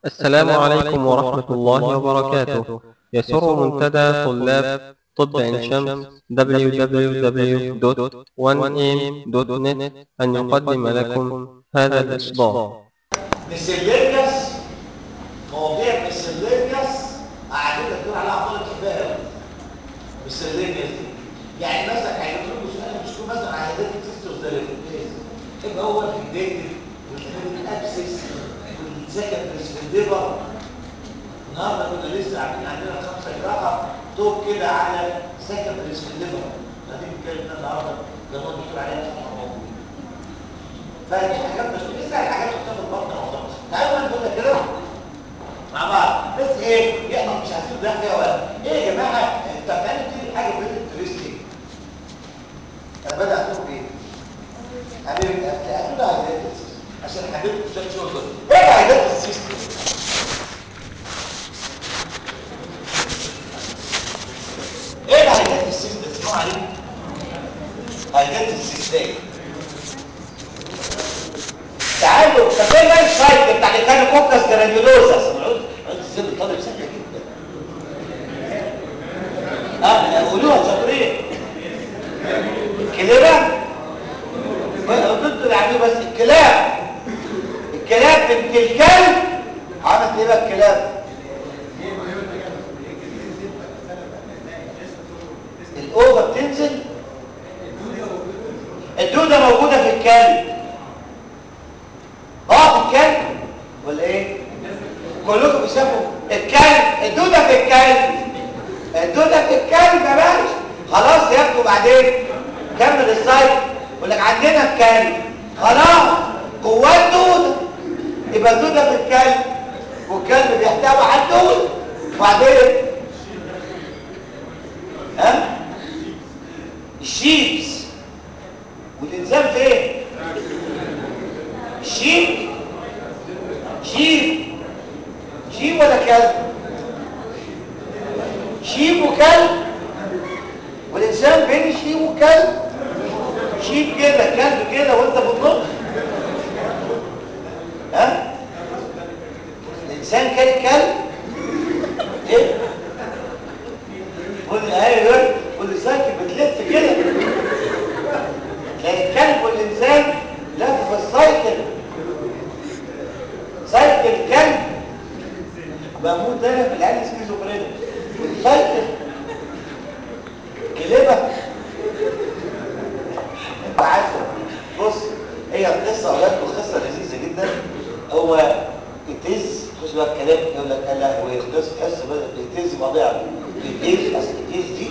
السلام عليكم ورحمة الله وبركاته يسر منتدى طلاب طب عين شمس www.1am.net أن يقدم لكم هذا الإصدار مسلينيوس مواضيع مسلينيوس قاعدين تدور عليها عقل الكفايه مسلينيوس دي يعني مثلا هيجيب لكم سؤال مش يكون مثلا عيادات التستوستيرون يبقى هو الهيداتيف والابسس والسكندريس في الليفر النهارده كنا لسه عاملين عندنا خمسه جراحه توب كده على سكندريس في الليفر هنيجي نتكلم النهارده زي ما الدكتور عليها موجود فدي حاجات مش لسه الحاجات اللي بتاخد برضه موضوع تعالوا نقول لك كده مع بعض بس ايه يعني مش عايزين نضيع فيها وقت ايه يا جماعه انت هتعمل تيجي حاجه في الانترستنج انا بدأ اقول ايه حبيبي هتقول عايزات عشان حبيبي مش شغل ايه عايزات السيستم ايه عايزات السيستم اسمعوا عليه عايزات السيستم تعالوا فاكرين بقى السلايد بتاع الكانوكوكس جرانيولوزا سمعوا عايز ازاي الطالب سهله جدا اه قولوها شاطرين الكلاب ضد العدو بس الكلاب الكلاب بنت الكلب عملت ايه بقى الكلاب الاوضه بتنزل الدوده موجوده في الكلب اه في الكلب ولا ايه كلكم بتشوفوا الكلب الدوده في الكلب الدوده في الكلب يا باشا خلاص ياخدوا بعدين كمل السايت يقول لك عندنا الكلب خلاص جواه الدوده يبقى الدوده في الكلب والكلب بيحتوي على الدوده وبعدين ها الشيبس والانسان فين شيب شيب شيب ولا كلب شيب وكلب والإنسان بين الشيب والكلب شيب كده كلب كده وانت في النص ها الإنسان كان كلب ايه قول ايوه والإنسان بتلف كده تلاقي الكلب والإنسان لف في السايكل سايكل كلب بموت انا في العيال سكيزوفرينيا والسايكل كلبه انت عارف بص هي القصه اولاد قصه لذيذه جدا هو اتز خش بقى الكلام يقول لك لا هو يختص تحس بقى اتز مضيع اتز اصل اتز دي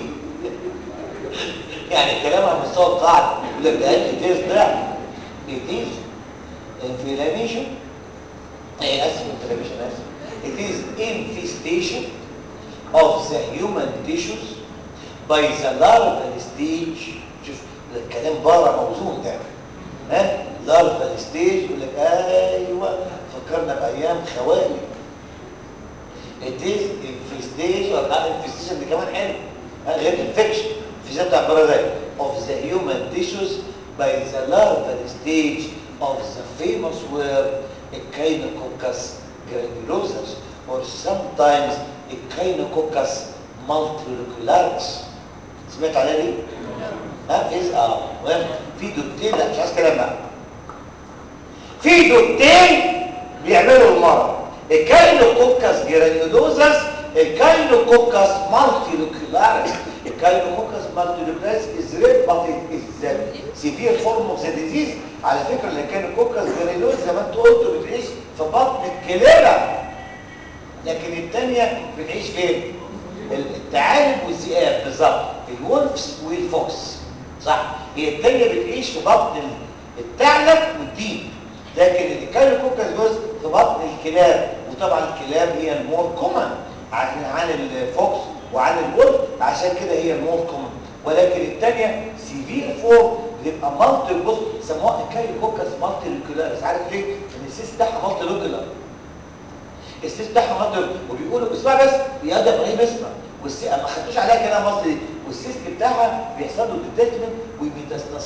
يعني الكلام على مستوى القاعده يقول لك ده اتز ضعف اتز inflammation اي اسف inflammation اسف it is infestation of the human tissues by the larval stage شوف الكلام بره موزون ده ها larval stage يقول لك ايوه فكرنا بايام خوالي it is infestation لا infestation دي كمان حلو غير infection في بتاع البرازيل of the human tissues by the larval stage of the famous word Echinococcus granulosus or sometimes Echinococcus multilocularius سمعت عليها دي؟ ها فيز اه مهم في دوتين لا مش عايز كلام بقى في دوتين بيعملوا المرض الكاينوكوكس جرانيولوزس الكاينوكوكس مالتيلوكولاريس الكاينوكوكس مالتيلوكولاريس is red but it is the severe form of the disease على فكرة الكاينوكوكس جرانيولوزس زي ما انت قلت بتعيش في بطن الكليبة لكن الثانية بتعيش فين؟ الثعالب والذئاب بالظبط الولفز والفوكس صح هي الثانيه بتعيش في بطن الثعلب والديب لكن الكايلوكوكس جزء في بطن الكلاب وطبعا الكلاب هي المور كومن عن عن الفوكس وعن الولف عشان كده هي المور كومن ولكن الثانيه سيفير فورم بتبقى مالتي بص سموها الكايلوكوكس مالتي لوكولاريس عارف ليه؟ ان السيس بتاعها مالتي لوكولار السيس بتاعها مالتي وبيقولوا اسمع بس يا ده ابراهيم اسمع والسي ما خدتوش عليها كلام مصري والسيست بتاعها بيحصل له ديتاتمنت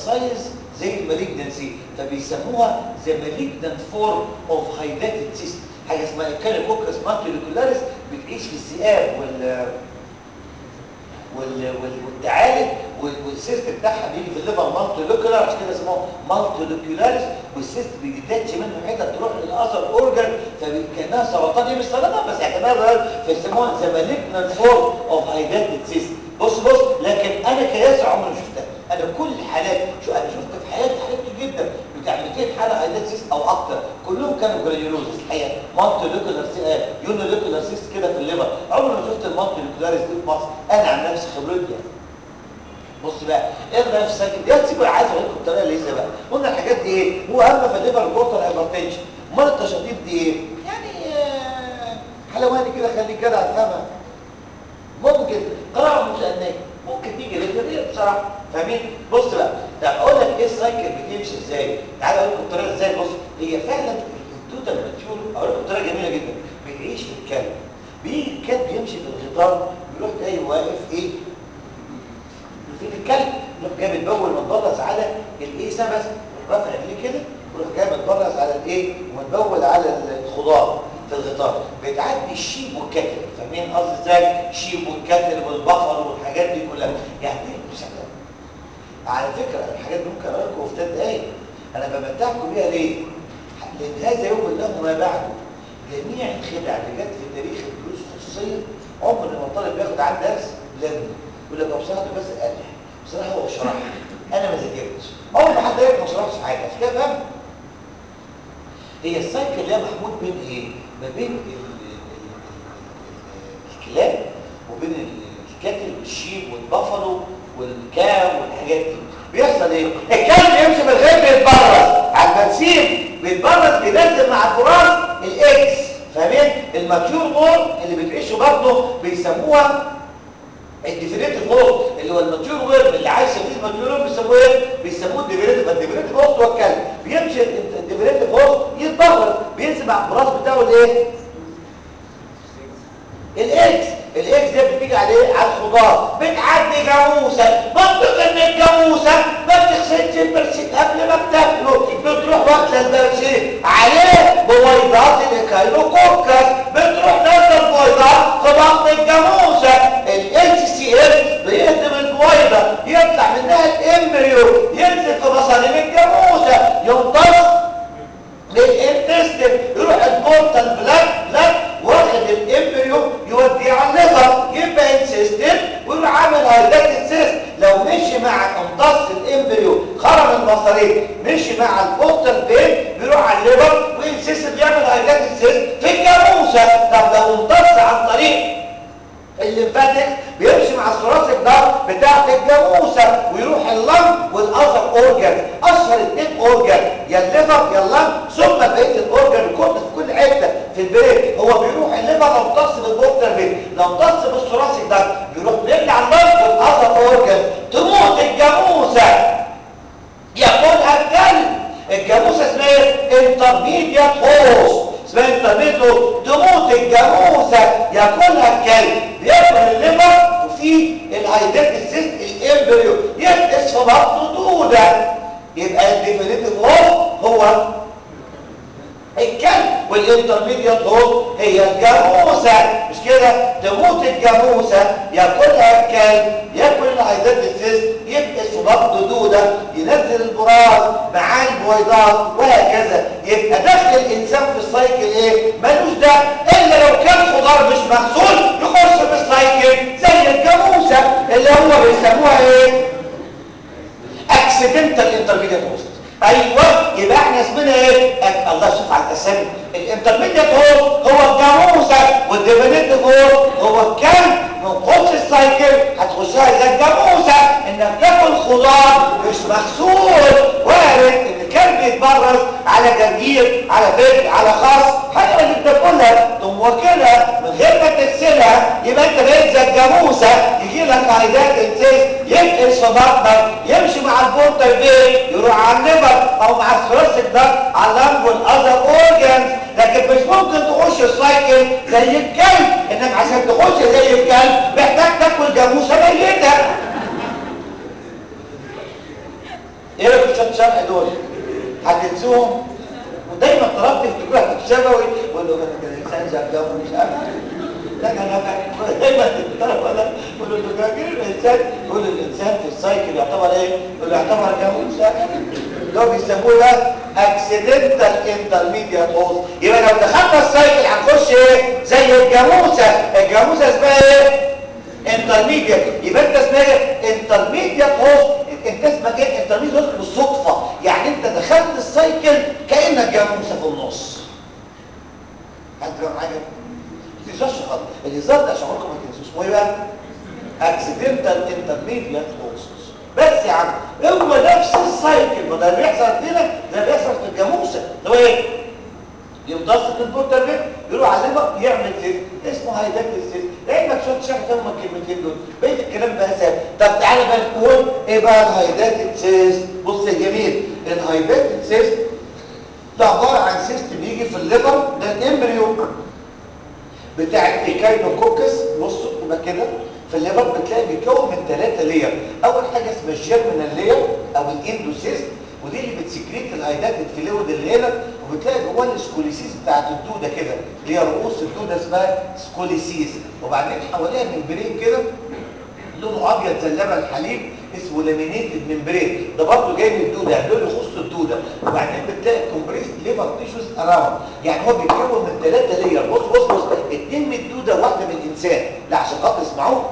وبيتستاسايز زي المالجنسي فبيسموها ذا مالجنت فورم اوف هايداتد سيست حاجه اسمها الكاليكوكس مالتيليكولاريس بتعيش في الذئاب وال وال- وال- والتعالج وال- والسيست بتاعها بيجي في الليفر مالتيليكولار عشان كده اسمه مالتيليكولاريس والسيست بيديتاتش منه حته تروح للاذر اورجان فكانها سرطان دي مش سرطان بس اعتبارها فيسموها ذا مالجنت فورم اوف هايداتد سيست بص بص لكن انا كياسر عمري ما شفتها انا كل الحالات شو انا شفت في حياتي حالات كتير جدا بتاع 200 حاله هايدات سيست او اكتر كلهم كانوا جرانيولوزس الحقيقه مالتي لوكولار يونو لوكولار سيست كده في الليفر عمري ما شفت المالتي لوكولاريس دي في مصر انا عن نفسي خبرتي يعني بص بقى اخد نفسك ساكت يا تسيبوا عايز اقول لكم بطريقه لذيذه بقى قلنا الحاجات دي ايه هو اهم في الليفر بورتال هايبرتنشن امال التشاطيب دي ايه يعني آه، حلواني كده خليك كده هتفهمها ممكن قراءة متأنية ممكن تيجي للجميع بصراحة فاهمين؟ بص بقى طب اقول لك ايه السايكل بتمشي ازاي؟ تعالى اقول لكم الطريقة ازاي بص هي فعلا التوتال ماتيور اقول لكم بطريقة جميلة جدا بيعيش في الكلب بيجي الكلب يمشي في الغيطان بيروح جاي واقف ايه؟ في الكلب يروح جاي متبول متبرز على الايه سبس يروح رافع رجليه كده ويروح جاي متبرز على الايه؟ ومتبول على الخضار في الغطاء بتعدي الشيب والكتل فاهمين قصدي ازاي الشيب والكتل والبفر والحاجات دي كلها يعني دي بشكل على فكره الحاجات دي ممكن اقول لكم في ثلاث دقايق انا بمتعكم بيها ليه لان هذا يوم له ما بعده جميع الخدع اللي جت في تاريخ الدروس الخصوصيه عمر ما الطالب بياخد عن درس لم يقول لك هو بصراحه ده بس قال بصراحه هو شرح انا ما ذاكرتش اول ما حد يقول لك ما شرحش حاجه عشان كده فاهم هي السايكل اللي هي محمود بين ايه ما بين ال- ال- ال- الكلاب وبين ال- الكتل والشيب والبفلو والكاو والحاجات دي بيحصل ايه الكلب يمشي من غير بيتبرز على البنسيم بيتبرز بينزل مع الفراس الاكس فاهمين الماتيور دول اللي بتعيشوا برضه بيسموها الديفينيتيف هوست اللي هو الماتيور ويرم اللي عايش فيه الماتيور ويرم بيسموه ايه بيسموه الديفينيتيف الديفينيتيف هوست هو الكلب بيمشي الديفينيتيف هوست يتبرز بينزل مع الفراس بتاعه الايه الاكس الاكس ده بتيجي عليه على الخضار بتعدي جاموسه منطق ان الجاموسه ما بتغسلش البرسيم قبل ما بتاكله بتروح واكله البرسيم عليه بويضات الايكايلوكوكس بتروح نازله البويضات في بطن الجاموسه الاتش سي اف بيهدم البويضه يطلع منها الامبريو ينزل في مصارين الجاموسه يمتص للانتستين يروح البورتال بلاك بلاك واخد الامبريو يوديه على الليفر يبقى انسيستين ويروح عامل هايداتد سيست لو مشي مع امتص الامبريو خرج المصارين مشي مع البورتال بين بيروح على الليفر وانسيستين بيعمل هايداتد سيست في الجاموسه طب لو امتص عن طريق الليمفاتيك بيمشي مع الثراسك ده بتاعت الجاموسه ويروح اللنج والاذر اورجان اشهر اثنين اورجان يا الليفر يا اللنج ثم بقيه الاورجان كل في كل حته في البريك هو بيروح الليفر لو امتص بالبوكتر بين لو امتص بالثراسك ده بيروح بيرجع اللنج والاذر اورجان تموت الجاموسه ياكلها الكلب الجاموسه اسمها ايه انترميديات هوست اسمها انترميديات هوست تموت الجاموسه ياكلها الكلب بياكل الليفر وفي الهايدات السيست الامبريو يفقس في بطنه دوده يبقى الديفينيتيف هوست هو الكلب والانترميديات هوست هي الجاموسه مش كده تموت الجاموسه ياكلها الكلب ياكل الهيدات السيست يفقس في بطنه دوده ينزل البراز مع البويضات وهكذا يبقى دخل الانسان في السايكل ايه ملوش ده الا لو كان خضار مش مغسول يخش في السايكل زي الجاموسه اللي هو بيسموها ايه اكسيدنتال انترميديات هوست ايوه يبقى احنا اسمنا ايه أك... الله شوف على الاسامي الانترميديات هو هو الجاموسه والديفينيتيف هو هو الكلب من قدس السايكل هتخشها زي الجاموسه انك تاكل خضار مش مغسول وارد ان الكلب يتبرز على جرجير على فجل على خس حاجه اللي بتاكلها تقوم واكلها من غير ما تغسلها يبقى انت بقيت زي الجاموسه يجي لك عيدات انسيس يفقس في بطنك يمشي مع البورتال بيه يروح على الليفر او مع الثراسك ده على اللنج والاذر اورجانز لكن مش ممكن تخش السايكل زي الكلب انك عشان تخش زي الكلب محتاج تاكل جاموسه ميته ايه رايك في الشرح دول هتنسوهم دايما طلبت افتكرها في الشفوي بقول له انا كان انسان شغال مش عارف لا انا أنا دايما تتطرف انا بقول له فاكر الانسان يقول الانسان في السايكل يعتبر ايه؟ يقول يعتبر جاموسه اللي هو بيسموه ده اكسيدنتال انترميديات اوز يبقى لو دخلنا السايكل هنخش ايه؟ زي الجاموسه الجاموسه اسمها ايه؟ انترميديات يبقى انت اسمها ايه؟ انترميديات اوز انت اسمك ايه؟ انترميديات اوز بالصدفه يعني انت دخلت السايكل كانك جاموسه في النص حد فاهم حاجه؟ ما تنساش خالص الهزار ده عشان عمركم ما تنسوش اسمه ايه بقى؟ اكسيدنتال انترميديات اوسس بس يا عم هو نفس السايكل ما ده اللي بيحصل فينا ده اللي بيحصل في الجاموسه اللي هو ايه؟ يمتص الدكتور ده يروح علمك يعمل سيس اسمه هايدات السيس لعلمك شويه شرح هم الكلمتين دول بقيه الكلام بقى سهل طب تعالى بقى نقول ايه بقى الهايدات السيس بص يا جميل الهايدات السيس ده عباره عن سيست بيجي في الليفر ده الامبريو بتاع الايكاينوكوكس بصوا يبقى كده في الليفر بتلاقي بيتكون من ثلاثه لير اول حاجه اسمها الجيرمينال لير او الاندوسيست ودي اللي بتسكريت الهيدات الفلويد اللي هنا وبتلاقي جواه السكوليسيس بتاعت الدوده كده اللي هي رؤوس الدوده اسمها سكوليسيس وبعدين حواليها ممبرين كده لونه ابيض زي اللبن الحليب اسمه لامينيتد ممبرين ده برضه جاي من الدوده يعني دول يخص الدوده وبعدين بتلاقي كومبريس ليفر تيشوز اراوند يعني هو بيتكون من ثلاثه لير بص بص بص اثنين من الدوده وواحده من الانسان لا عشان خاطر اسمعوه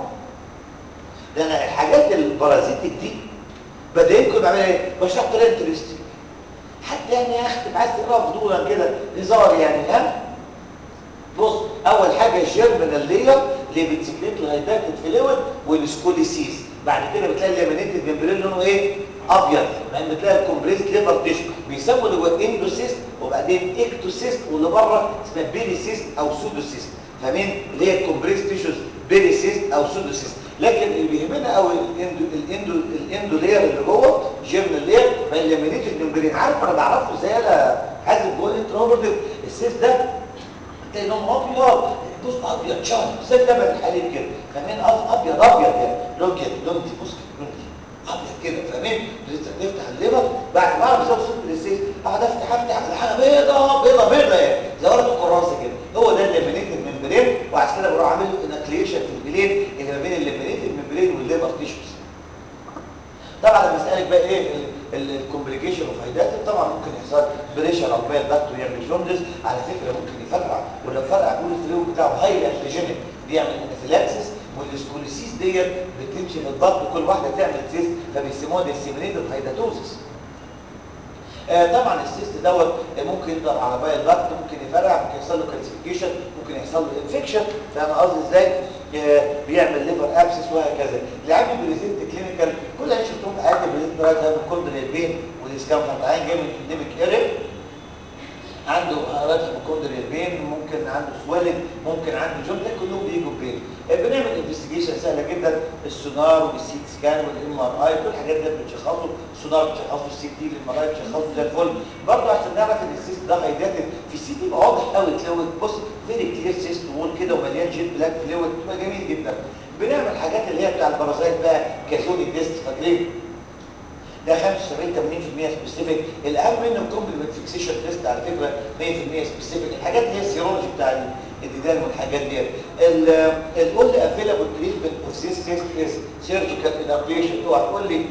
ده انا الحاجات البارازيتك دي بدايلكم بعملها ايه؟ بشرح طريقه انترستنج حتى يعني يا اخي تبقى عايز تقراها فضولا كده هزار يعني ها بص اول حاجه الجيرمينال لير اللي بتسكريت الهيدات الفلويد والسكوليسيس بعد كده بتلاقي اللامينيتد ممبرين لونه ايه ابيض بعدين بتلاقي الكومبريس ليفر تيشو بيسموا اللي هو اندوسيست وبعدين اكتوسيست واللي بره اسمها بيريسيست او سودوسيست فاهمين اللي هي الكومبريس تيشوز بيريسيست او سودوسيست لكن اللي بيهمنا قوي الاندو الاندو الاندو لير اللي جوه جيرمينال لير ما اللامينيتد ممبرين عارف انا بعرفه ازاي انا حاسب جوه الانتروفيرتيف السيس ده تلاقي لونه ابيض بص ابيض شهر زي لبن الحليب كده فاهمين ابيض ابيض يعني لون كده لون دي بص كده لون دي ابيض كده فاهمين نفتح الليفر بعد ما اعرف ازاي وصلت للسيس اقعد افتح افتح على حاجه بيضه بيضه بيضه يعني زي ورقه الكراسه كده هو ده الليمينيتد ممبرين وعشان كده بروح اعمل انكليشن في البلين اللي ما بين الليمينيتد ممبرين والليفر تيشوز طبعا لما اسالك بقى ايه الكومبليكيشن اوف هيدات طبعا ممكن يحصل بريشر او بيل باك ويعمل جوندس على فكره ممكن يفرقع ولو فرقع يكون الفلو بتاعه هاي انتيجينيك بيعمل انافيلاكسس والسكوليسيس ديت بتمشي في البطن كل واحده تعمل سيست فبيسموها ديسيمينيتد هيداتوزس آه طبعا السيست دوت ممكن يقدر على باقي الضغط ممكن يفرع ممكن يحصل له كالسيفيكيشن ممكن يحصل له انفكشن فاهم قصدي ازاي آه بيعمل ليفر ابسس وهكذا اللي عنده بريزنت كلينيكال كل اللي شفتهم في حياتي بريزنت رايت هاف كوندريال بين والاسكام فتعين جاي من انديميك ايريك عنده رايت كوندريال بين ممكن عنده سويلنج ممكن عنده جون ده كلهم بيجوا بين بنعمل انفستيجيشن سهله جدا السونار والسي تي سكان والام ار اي كل الحاجات دي بتشخصه السونار بتشخصه السي تي الام ار اي بتشخصه زي الفل برضه عشان نعرف ان السيست ده هيداتد في السي تي يبقى واضح قوي تلاقي بص فيري كلير سيست وول كده ومليان جيت بلاك فلويد بتبقى جميل جدا بنعمل حاجات اللي هي بتاع البرازيت بقى كازوني تيست فاكرين ده 75 80% سبيسيفيك الاهم منه الكومبلمنت فيكسيشن تيست على فكره 100% سبيسيفيك الحاجات اللي هي السيرولوجي بتاع الديدان والحاجات دي الاول افيلابل تريتمنت اوف سيس تيست از سيرجيكال انابليشن اوعى تقول لي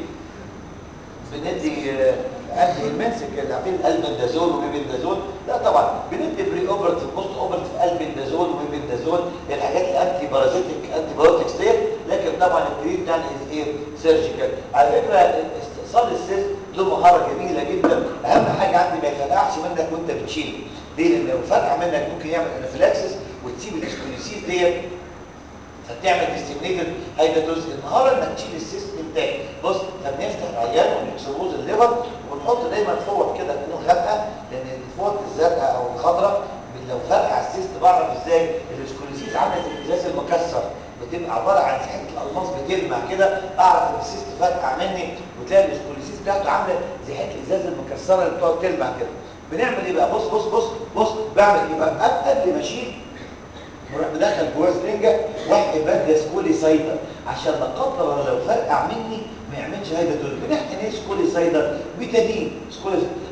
بندي انتي المنسك اللي عارفين البندازول وميبندازول لا طبعا بندي بري اوبرتيف بوست اوبرتيف البندازول وميبندازول الحاجات الانتي بارازيتيك انتي بايوتكس ديت لكن طبعا التريت بتاعنا از ايه سيرجيكال على فكره استئصال السيس له مهاره جميله جدا اهم حاجه عندي ما يفرقعش منك وانت بتشيل ليه لان لو فرقع منك ممكن يعمل انافيلاكسس وتسيب الاسكوليسيس ديت فتعمل ديستيمينيتد هيداتوز المهاره انك تشيل السيستم تاني بص فبنفتح العيان ونكسبوز الليفر ونحط دايما فوط كده كانه غامقه لان الفوط الزرقاء او الخضراء لو فرقع السيست بعرف ازاي الاسكوليسيس عامله زي الازاز المكسر بتبقى عباره عن حته الالماس بتلمع كده اعرف ان السيست فرقع مني وتلاقي الاسكوليسيس بتاعته عامله زي حته الازاز المكسره اللي بتقعد تلمع كده بنعمل ايه بقى بص بص بص بص بعمل ايه بقى قبل ما اشيل بروح مدخل جواه سرنجه واحد باديه سكولي سايدر عشان لا قدر الله لو فرقع مني ما يعملش هيدا دول بنحقن ايه سكولي سايدر بيتادين سكولي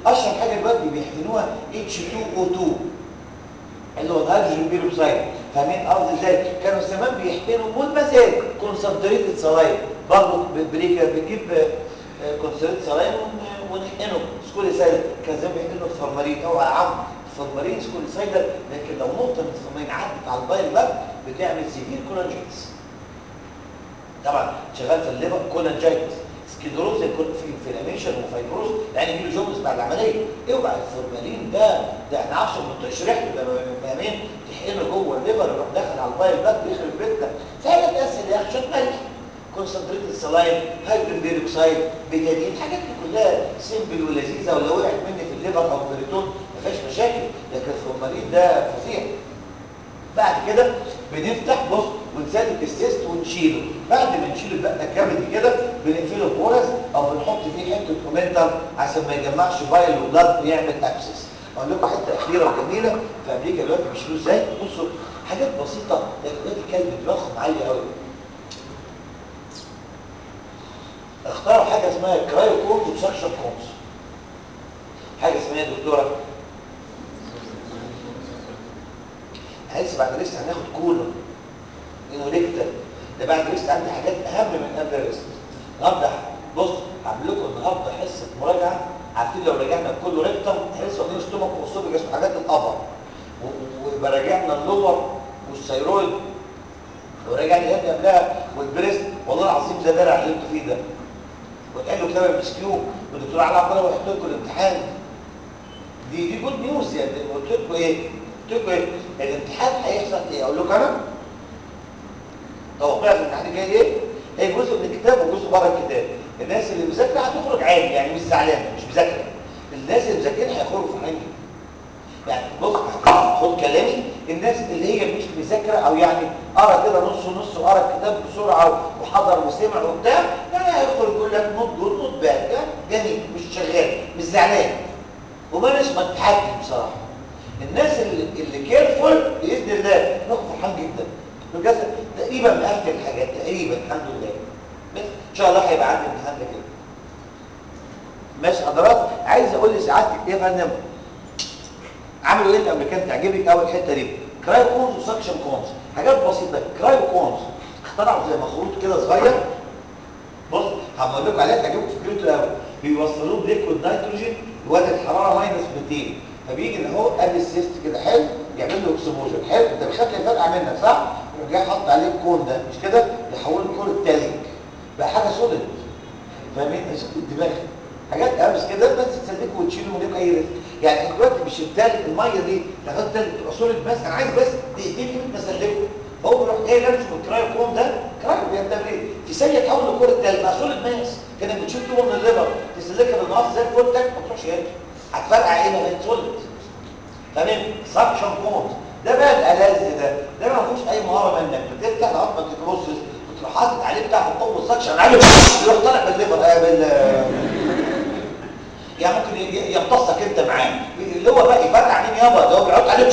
اشهر حاجه دلوقتي بيحقنوها H2O2 اللي هو الهيدروجين بيروكسيد فاهمين قصدي ازاي كانوا زمان بيحقنوا والمزاج كونسنتريتد سلاين برضه بريكر بنجيب كونسنتريتد سلاين ونحقنه سكولي سايدر كان زمان بيحقنوا الفورمالين اوعى يا عم الفورمالين سكولي سايدر لكن لو نقطه من الفورمالين عدت على البايل باب بتعمل سيفير كولانجيتس طبعا شغال في الليفر كولانجيتس سكيدروز يكون في انفلاميشن وفايبروز يعني يجي له جوندس بعد العمليه اوعى الفورمالين ده ده احنا عارفين ما بنطقش ريحته ده فاهمين تحقنه جوه الليفر يروح داخل على البايل باب يخرب بيتنا فهي تاسهل يا اخي شويه ملح كونسنتريتد سلاين هيدروجين بيروكسيد بيتادين الحاجات دي كلها سيمبل ولذيذه ولو وقعت مني في الليفر او البريتون ما فيهاش مشاكل لكن الفورمالين ده فظيع بعد كده بنفتح بص ونسلك السيست ونشيله بعد ما نشيل بقى الكبد كده بنقفله بورس او بنحط فيه حته كومنتر عشان ما يجمعش بايل وبلاد ويعمل ابسس اقول لكم حته اخيره وجميله في امريكا دلوقتي بيشيلوه ازاي بصوا حاجات بسيطه لكن دلوقتي الكلب دماغهم عاليه قوي اختاروا حاجه اسمها كرايو كونز وسكشن كونز حاجه اسمها يا دكتوره لسه بعد لسه هناخد كولون انه ريكتر ده بعد لسه عندي حاجات اهم من قبل الريست النهارده بص هعمل لكم النهارده حصه مراجعه عارفين لو رجعنا كله ريكتر لسه واخدين ستومك وصوبك اسمه حاجات الابر ويبقى راجعنا اللور والثيرويد ورجعنا يد قبلها والبريست والله العظيم ده درع اللي انتوا فيه ده وتقال له كتاب المسكيو والدكتور علي عبد الله ويحط لكم الامتحان دي دي جود نيوز يعني قلت لكم ايه؟ قلت لكم ايه؟ الامتحان هيحصل ايه؟ اقول لكم انا توقع الامتحان جاي ايه؟ هي جزء من الكتاب وجزء بره الكتاب الناس اللي مذاكره هتخرج عادي يعني مش زعلانه مش مذاكره الناس اللي مذاكرين هيخرجوا فرحانين يعني بص خد كلامي الناس اللي هي مش مذاكره او يعني قرا كده نص نص وقرا الكتاب بسرعه وحضر وسمع وبتاع يعني هيخرج يقول لك نوت جود نوت باد يعني جميل مش شغال مش زعلان ومالش متحكم بصراحه الناس اللي اللي كيرفول باذن الله ناخد فرحان جدا بجد تقريبا مقفل الحاجات تقريبا الحمد لله بس ان شاء الله هيبقى عندي امتحان ده كده ماشي حضرات عايز اقول لسعادتك ايه يا فندم عملوا ايه الامريكان تعجبك قوي الحته دي كرايو كونز وسكشن كونز حاجات بسيطه كرايو كونز اخترعوا زي مخروط كده صغير بص هقول لكم عليها تعجبكم فكرته قوي بيوصلوه بليكويد نيتروجين لوادي الحراره ماينس 200 فبيجي ان هو ادي السيست كده حلو يعمل له اكسبوجر حلو انت بتخاف الفرقه منك صح يروح جاي حاطط عليه الكون ده مش كده يحوله لكون تلج بقى حاجه سوليد فاهمين الدماغ حاجات امس كده بس تسلكه وتشيله من غير اي رزق يعني انت دلوقتي مش التالت الميه دي لغايه التالت تبقى سوليد بس انا عايز بس دقيقتين كده مسلكه هو بيروح جاي لابس من الكرايو كوم ده كرايو بيعمل ايه في ثانيه تحول لكره تلج بقى سوليد ماس كانك بتشوف طوبه من الليفر تسلكها بالمقص زي الفول تك ما تروحش هنا هتفرقع ايه ما بين سوليد تمام سكشن كونز ده بقى الالذ ده ده ما فيهوش اي مهاره منك بتفتح لغايه ما تكروسس وتروح حاطط عليه بتاع القوه السكشن عالي يروح طالع بالليفر آه بال يعني ممكن يمتصك انت معاه اللي هو بقى يفرقع مين يابا ده هو بيحط عليه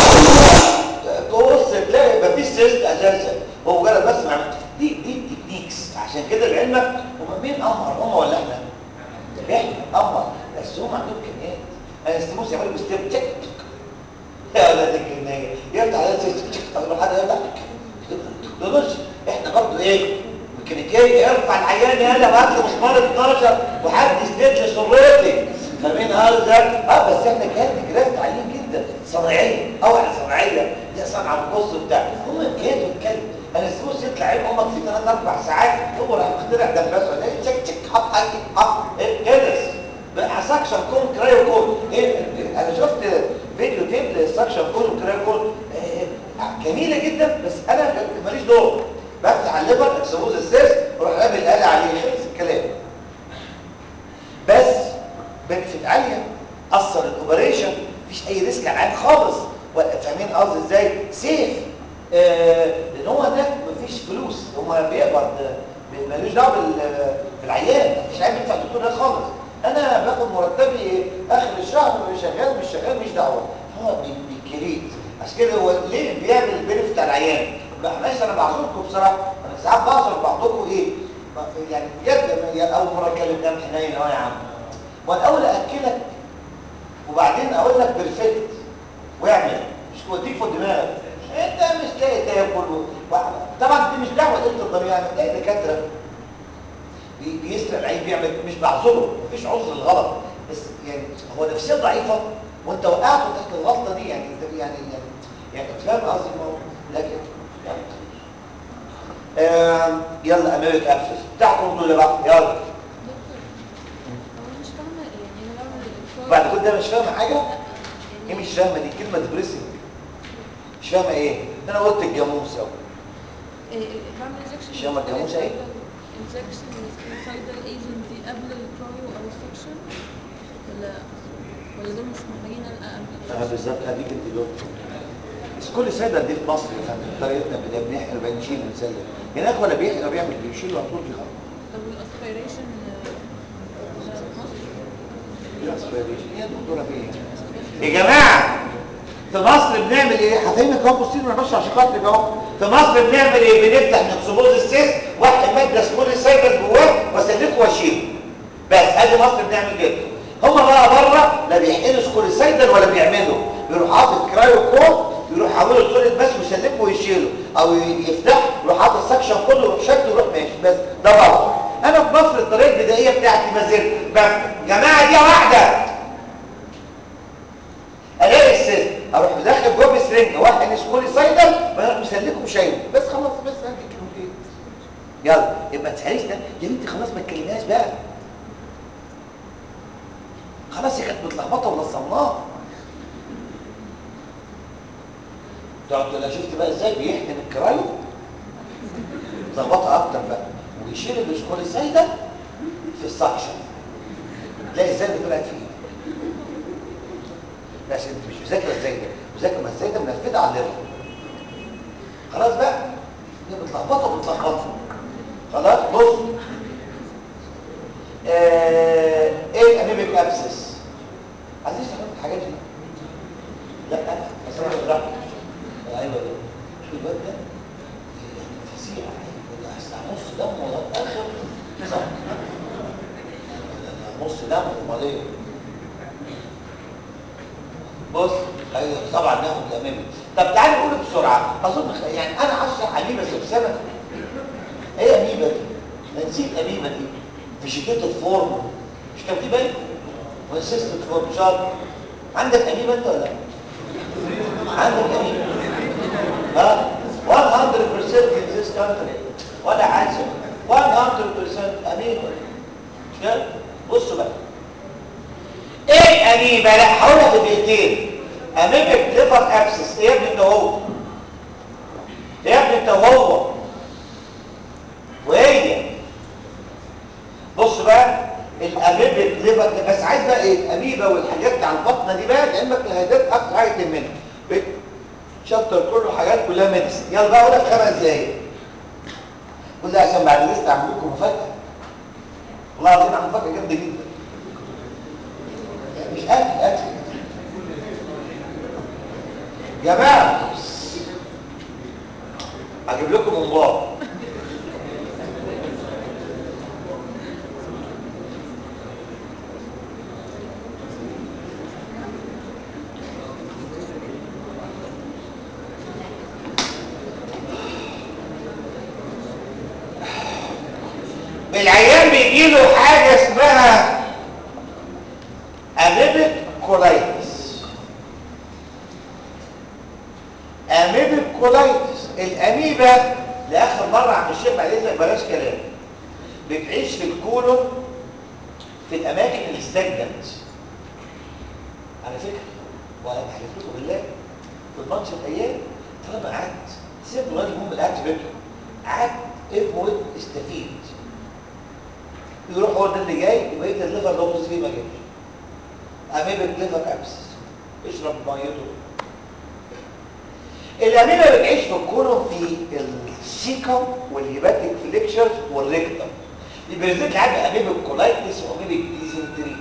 تبص تلاقي مفيش سيست اساسا هو مجرد بس مع دي دي تكنيكس عشان كده لعلمك هم مين امر هم ولا احنا؟ احنا امر بس هم عندهم كميات الاستموس يعملوا بستيب تك يا ولاد الكميه يفتح على تك اول حاجه يفتح تقدرش احنا برضه ايه ميكانيكيه ارفع العيان يلا وهات لي مسمار 12 وحد يسند لي سرتي فاهمين هذا اه بس احنا كان جراف عاليين جدا صناعيه اوعى صناعيه دي صنعه القص بتاع هم كانوا الكلب انا السوس يطلع عين امك في 3 4 ساعات هو راح مخترع دباسه ولا تشك تشك حط حاجه حط كده بقى سكشن كون كرايو كون ايه انا شفت فيديو تيب للسكشن كون وكرايو كون إيه جميله جدا بس انا ماليش دور بفتح على الليفر اكسبوز السيرس واروح رامي الاله عليه خلص الكلام بس بنفت عاليه اثر الاوبريشن مفيش اي ريسك على العين خالص فاهمين قصدي ازاي سيف آه لان هو هناك مفيش فلوس هو بيقبض ملوش دعوه بالعيان مفيش عيان بيدفع الدكتور ده خالص انا باخد مرتبي اخر الشهر شغال مش شغال مش دعوه هو بيكريت عشان كده هو ليه بيعمل البنفيت على العيان ماشي انا بعذركم بصراحه انا ساعات بعذر بعضكم ايه يعني بجد اول مره اتكلم كلام حنين اهو يا عم والاول اكلك وبعدين اقول لك بيرفكت واعمل مش كوديك في دماغك انت مش لاقي تاكل و... طبعا دي مش دعوه انت الضمير يعني تلاقي دكاتره بي- بيسرق العين بيعمل مش بعذره مفيش عذر الغلط بس يعني هو نفسيه ضعيفه وانت وقعته تحت الغلطه دي يعني انت يعني يعني يعني أنت فاهم قصدي الموضوع لكن يعني آم، يلا امريك ابسس بتاعكم دول بقى يلا دكتور هو مش فاهمة يعني أنا بعمل الإكسار بعد كل ده مش فاهمه حاجه لا ايه يعني مش فاهمه دي كلمه ديبريسنج مش فاهمه ايه انا قلت الجاموس اهو إيه، بعمل انجكشن مش فاهمة الجاموسة إيه؟ انجكشن للسبيسايدال ايجنت دي قبل الكرايو او السكشن ولا ولا دول مش محتاجين أنا انا بالظبط هديك انت دكتور بس كل سنه دي في مصر يا فندم طريقتنا بدنا بنحقن بنشيل بنسلم هناك ولا بيحقن ولا بيعمل بيشيل على طول بيخلص طب والاسبيريشن هي الدكتوره فين يا جماعه في مصر بنعمل ايه هفهمك اهو بصين ما عشان خاطرك اهو في مصر بنعمل ايه بنفتح نكسبوز السيس واحد ماده سمول السايبر جواه واسلكه واشيله بس ادي مصر بنعمل كده هم بقى بره لا بيحقنوا سكول السايدر ولا بيعملوا بيروح حاطط كرايو كود يروح حاوله سوليد بس ويسلكه ويشيله او يفتح يروح حاطط سكشن كله ويروح شده ويروح ماشي بس ده بره انا في مصر الطريقه البدائيه بتاعتي ما زلت بس جماعه دي واحده الاقي السيست اروح مدخل جوه سرنجه واحد سكولي سايدر واروح مسلكه وشايله بس خلاص بس انت كلمتين يلا يبقى ما تساليش ده يا بنتي خلاص ما تكلمناش بقى خلاص هي كانت متلخبطه ونصمناها تقعد تقول لها شفت بقى ازاي بيحقن الكرايو ظبطها اكتر بقى ويشيل السكولي سايدر في السكشن تلاقي ازاي اللي طلعت فيه لا عشان انت مش مذاكره ازاي ده مذاكره ما ازاي ده منفذه على الليفل خلاص بقى هي متلخبطه متلخبطه خلاص بص آه ايه الانيميك ابسس عايزين تفهم الحاجات دي لا بس انا بشرح ايوه ده شو الواد ده يعني فظيع ده هيسمع نص دم ولا اخر صح نص دم امال ايه بص أيوة طبعا ناخد الامامي طب تعالى نقول بسرعه اظن خ- يعني انا هشرح اميبا سبسمه ايه اميبا دي أنا نسيت اميبا دي فيجيتيتيف فورم مش كان في باين وانسيستنت فورم شارب عندك اميبا انت ولا لا عندك اميبا ها 100% in this country ولا حاجه 100% اميبا مش كده بصوا بقى ايه اميبا لا هقولها في دقيقتين اميبك ليفر ابسس ايه يا ابني انت هو ايه يا ابني انت هو وهي بص بقى الاميبك ليفر بس عايز بقى ايه اميبا والحاجات بتاع البطنه دي بقى لعلمك الهيدات اكتر حاجه تهمنا شابتر كله حاجات كلها ميديسن يلا بقى اقول لك خمس دقايق كل ده عشان بعد لسه اعمل لكم مفاجاه والله العظيم عامل مفاجاه جامده جدا مش اكل اكل جماعه هجيب لكم ممبار العيان بيجي له حاجه اسمها اميبك كولايتس اميبك كولايتس الاميبا لاخر مره عم الشيخ بعد اذنك بلاش كلام بتعيش في الكولون في الاماكن اللي استجنت على فكره وانا بحلف لكم بالله في الماتش الايام طالما قعدت سيبوا الراجل المهم اللي قاعد في بيته قعدت افهم استفيد يروح هو ده اللي جاي وبقيه الليفر اللي هو بص فيه ما جاش اميبك ليفر ابسس اشرب ميته الاميبا بتعيش في الكولون في السيكم والهيباتيك فليكشرز والريكتم يبقى لك عندي اميبك كولايتس واميبك ديزنتري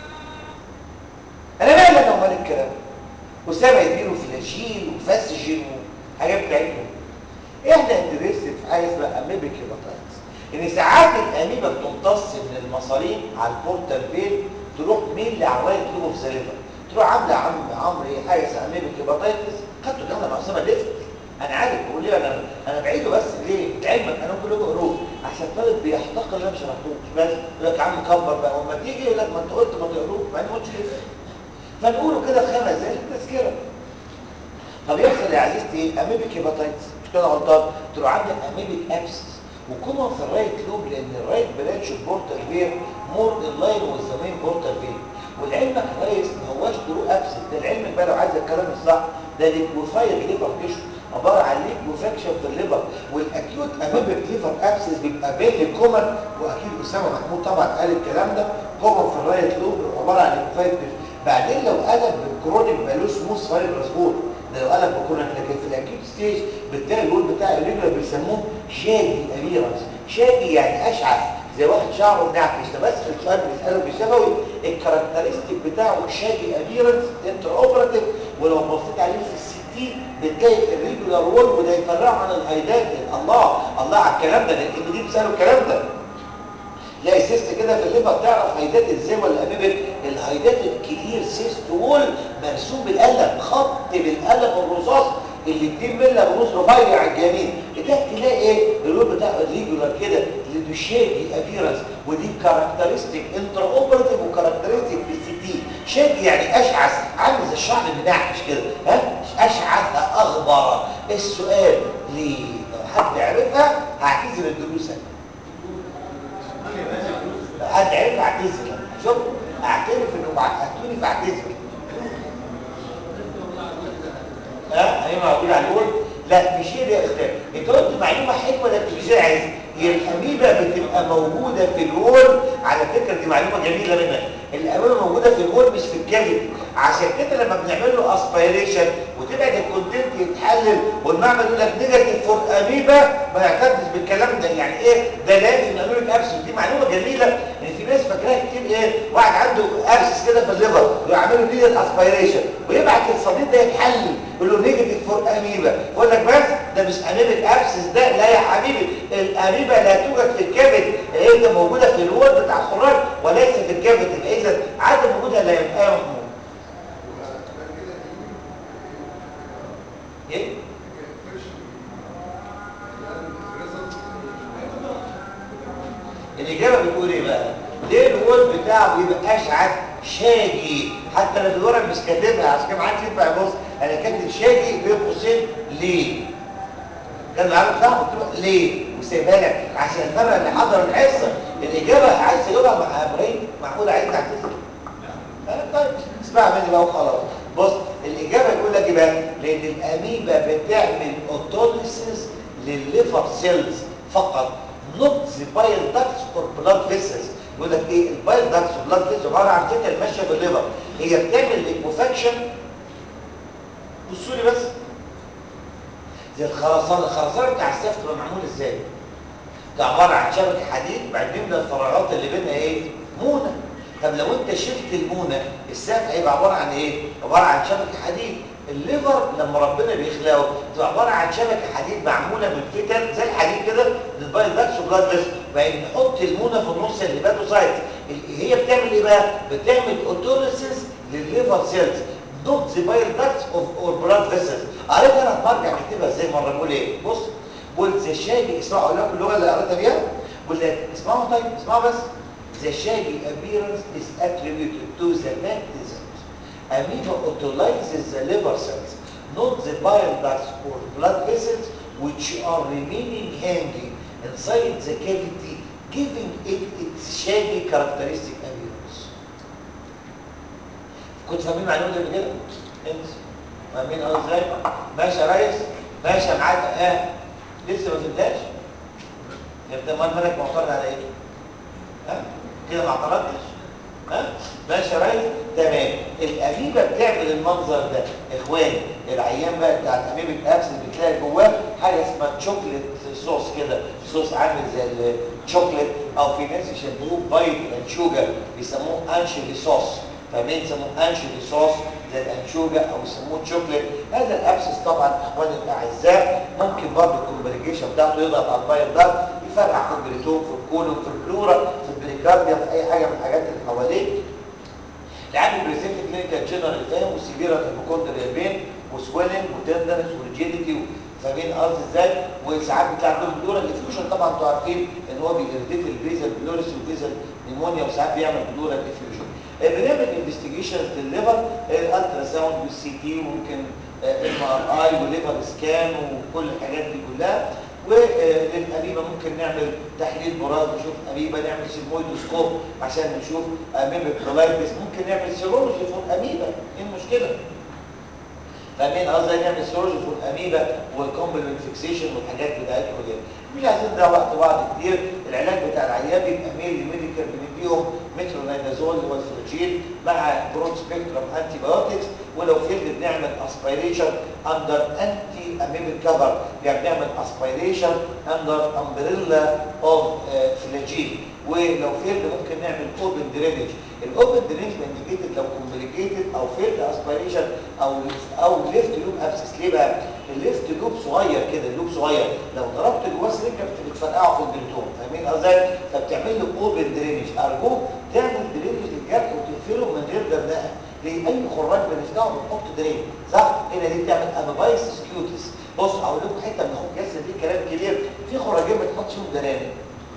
انا مالي انا ومال الكلام وسامع يديله فلاجين وفاسجين وحاجات بتاعتهم احنا انترستد في حاجه اسمها اميبك هيباتايتس ان ساعات الاميبا بتمتص من المصارين على البورتال فين تروح مين لعوائد تروح في زلفه تروح عامله يا عم عمرو ايه حاجه اسمها اميبك هيباتيتس خدته الكلام ده مع اسامه ليفت انا عارف بقول ليه انا انا بعيده بس ليه لعلمك انا ممكن لكم قروه احسن طالب بيحتقر اللي انا ما شرحتوش بس يقول لك يا عم كبر بقى وما تيجي يقول لك ما انت قلت ما تقروه مع انه ما قلتش كده فنقوله كده في خمس دقايق تذكره طب يحصل يا عزيزتي ايه اميبك هيباتيتس مش كده غلطان تروح عامله اميبك ابسس وكومن في الرايت لوب لان الرايت برانش بورتال فين مور ان لاين وذ ذا مين بورتال فين ولعلمك يا ريس ما هواش درو ابسس ده لعلمك بقى لو عايز الكلام الصح ده ليكوفايد ليفر تيشو عباره عن ليكوفاكشن في الليفر والاكيوت اميبك ليفر ابسس بيبقى بين الكومن واكيد اسامه محمود طبعا قال الكلام ده كومن في الرايت لوب عباره عن ليكوفايد تيشو بعدين لو قلب بالكرونيك بقى له سموث فايبرس بول ده لو قلب بالكرونيك لكن في الاكيوت ستيج بتلاقي البول بتاع الريجولار بيسموه شاجي ابيرنس شاجي يعني اشعث زي واحد شعره نعكش ده بس السؤال بيساله بالشفوي الكاركترستيك بتاعه شاجي ابيرنس انتر اوبراتيف ولو بصيت عليه في الستين بتلاقي الريجولار وول وده يفرقه عن الهايدات الله الله على الكلام ده لان دي بيسالوا الكلام ده تلاقي سيست كده في الليفر تعرف هيدات ازاي ولا امامك الهيدات الكلير سيست وول مرسوم بالقلم خط بالقلم الرصاص اللي 2 مللي بروز رفيع الجميل ده تلاقي ايه اللون بتاع الريجولار كده لدوشاجي ابيرنس ودي كاركترستيك انترا اوبراتيف وكاركترستيك في السي تي شاجي يعني اشعث عامل زي الشعر المنعكش كده ها اشعث اغبر السؤال ليه لو حد عرفها هعتذر الدروس انا لو حد عرف اعتذر شوف اعترف انه عقدتوني فاعتذر ها هي موجوده على الجول لا مش هي دي يا استاذ انت قلت معلومه حلوه ده مش عايز هي الاميبا بتبقى موجوده في الجول على فكره دي معلومه جميله منك الاميبا موجوده في الجول مش في الكبد عشان كده لما بنعمل له اسبيريشن وتبعد الكونتنت يتحلل والمعمل يقول لك نيجاتيف فور اميبا ما يعتدش بالكلام ده يعني ايه ده لازم اميبك ابسس دي معلومه جميله ان في ناس فاكراها كتير ايه واحد عنده ابسس كده في الليفر ويعملوا دي اسبيريشن ويبعت الصديد ده يتحلل يقول له نيجاتيف فور اميبا يقول لك بس ده مش اميبك ابسس ده لا يا حبيبي الاميبا لا توجد في الكبد هي موجوده في الوول بتاع الخراج وليس في الكبد يبقى اذا عدم وجودها لا يبقى محمود ايه الإجابة بتقول إيه بقى؟ ليه الوول بتاعه بيبقى أشعث شاجي حتى لو الورق مش كاتبها عشان كده ما حدش ينفع يبص أنا كاتب شاجي بين قوسين ليه؟ كان العالم صح قلت له ليه؟ وسايبها لك عشان الفرق اللي حضر الحصة الإجابة عايز تجاوبها مع إبراهيم معقول عايز تعتذر؟ آه طيب اسمع مني بقى وخلاص بص الإجابة يقول لك إيه بقى؟ لأن الأميبا بتعمل أوتوليسيس للليفر سيلز فقط not the bile ducts or blood vessels يقول لك ايه البايل داكتس والبلاد فيسلز عباره عن كتل ماشيه في الليفر هي بتعمل ليكوفاكشن بصوا لي بس زي الخرسانه الخرسانه بتاع السقف تبقى معمول ازاي ده عباره عن شبكه حديد بعدين من الفراغات اللي بينها ايه مونه طب لو انت شلت المونه السقف هيبقى عباره عن ايه عباره عن شبكه حديد الليفر لما ربنا بيخلقه بتبقى عباره عن شبكه حديد معموله من فتل زي الحديد كده للبايل داكس وبلاد فيسل وبعدين نحط المونه في النص الهيباتوسايت هي بتعمل ايه بقى بتعمل اوتوليسيس للليفر سيلز not the bile ducts of or blood vessels قريت انا برجع اكتبها ازاي مره بقول ايه بص بقول ذا شاجي اسمعوا اقول لكم اللغه اللي قريتها بيها بقول لك اسمعوا طيب اسمعوا بس the shaggy appearance is attributed to the mechanism amoeba autolyzes the liver cells not the bile ducts or blood vessels which are remaining hanging inside the cavity giving it its shaggy characteristic appearance كنت فاهمين معلومه دي قبل كده انت فاهمين قوي ازاي ماشي يا ريس ماشي يا معاك اه لسه ما فهمتهاش يبقى ما مالك معترض على ايه ها كده ما اعترضتش ها ماشي يا ريس تمام الاميبا بتعمل المنظر ده اخواني العيان بقى بتاع الاميبا ابس بتلاقي جواه حاجه اسمها شوكليت صوص كده صوص عامل زي الشوكليت او في ناس يشبهوه بايت انشوجا بيسموه انشوجي صوص فمين يسموه انشوجي صوص زي الانشوجا او يسموه شوكليت هذا الابسس طبعا اخواني الاعزاء ممكن برضه الكومبليكيشن بتاعته يضغط على البايل ده يفرقع في البريتون في الكولون في البلورا في البريكارديا في اي حاجه من الحاجات اللي حواليه العيان بريزنت كلينيكال جنرال فاهم وسيفيرال هيبوكوندريال بين وسويلنج وتندرس وريجيديتي فاهمين قصدي ازاي وساعات بتاع دول بلورال افيوجن طبعا انتوا عارفين ان هو بيريديت البيزل بلوريس والبيزل نيمونيا وساعات بيعمل بلورال افيوجن بنعمل انفستيجيشنز للليفر الالترا ساوند والسي تي وممكن ام ار اي وليفر سكان وكل الحاجات دي كلها وللاميبا ممكن نعمل تحليل براز نشوف اميبا نعمل سيمويدوسكوب عشان نشوف اميبا كولايتس ممكن نعمل سيرولوجي فوق اميبا ايه المشكله فاهمين قصدي نعمل سيرولوجي فوق الاميبا والكومبلمنت فيكسيشن والحاجات بتاعتهم دي مش عايزين نضيع وقت بعض كتير العلاج بتاع العيان بيبقى ميل ميديكال بنديهم مترونيدازول اللي هو الفلوجين مع برود سبيكترم انتي بايوتكس ولو فيلد بنعمل اسبيريشن اندر انتي اميبيك كفر يعني بنعمل اسبيريشن اندر امبريلا اوف فلاجين ولو فيلد ممكن نعمل اوبن درينج الاوبن درينج انديكيتد لو كومبليكيتد او فيلد اسبيريشن او او ليفت لوب ابسس ليه بقى الليفت لوب صغير كده اللوب صغير لو ضربت جواه سرنجه بتفرقعه في البريتون فاهمين قصدي فبتعمل له اوبن درينج ارجوك تعمل درينج للجرح وتقفله من غير درنقه ليه اي خراج بنفتحه بنحط درين صح هنا دي بتعمل امبايس سكيوتس بص اقول لكم حته من اخوك ياسر دي كلام كبير في خراجين بتحط فيهم درانق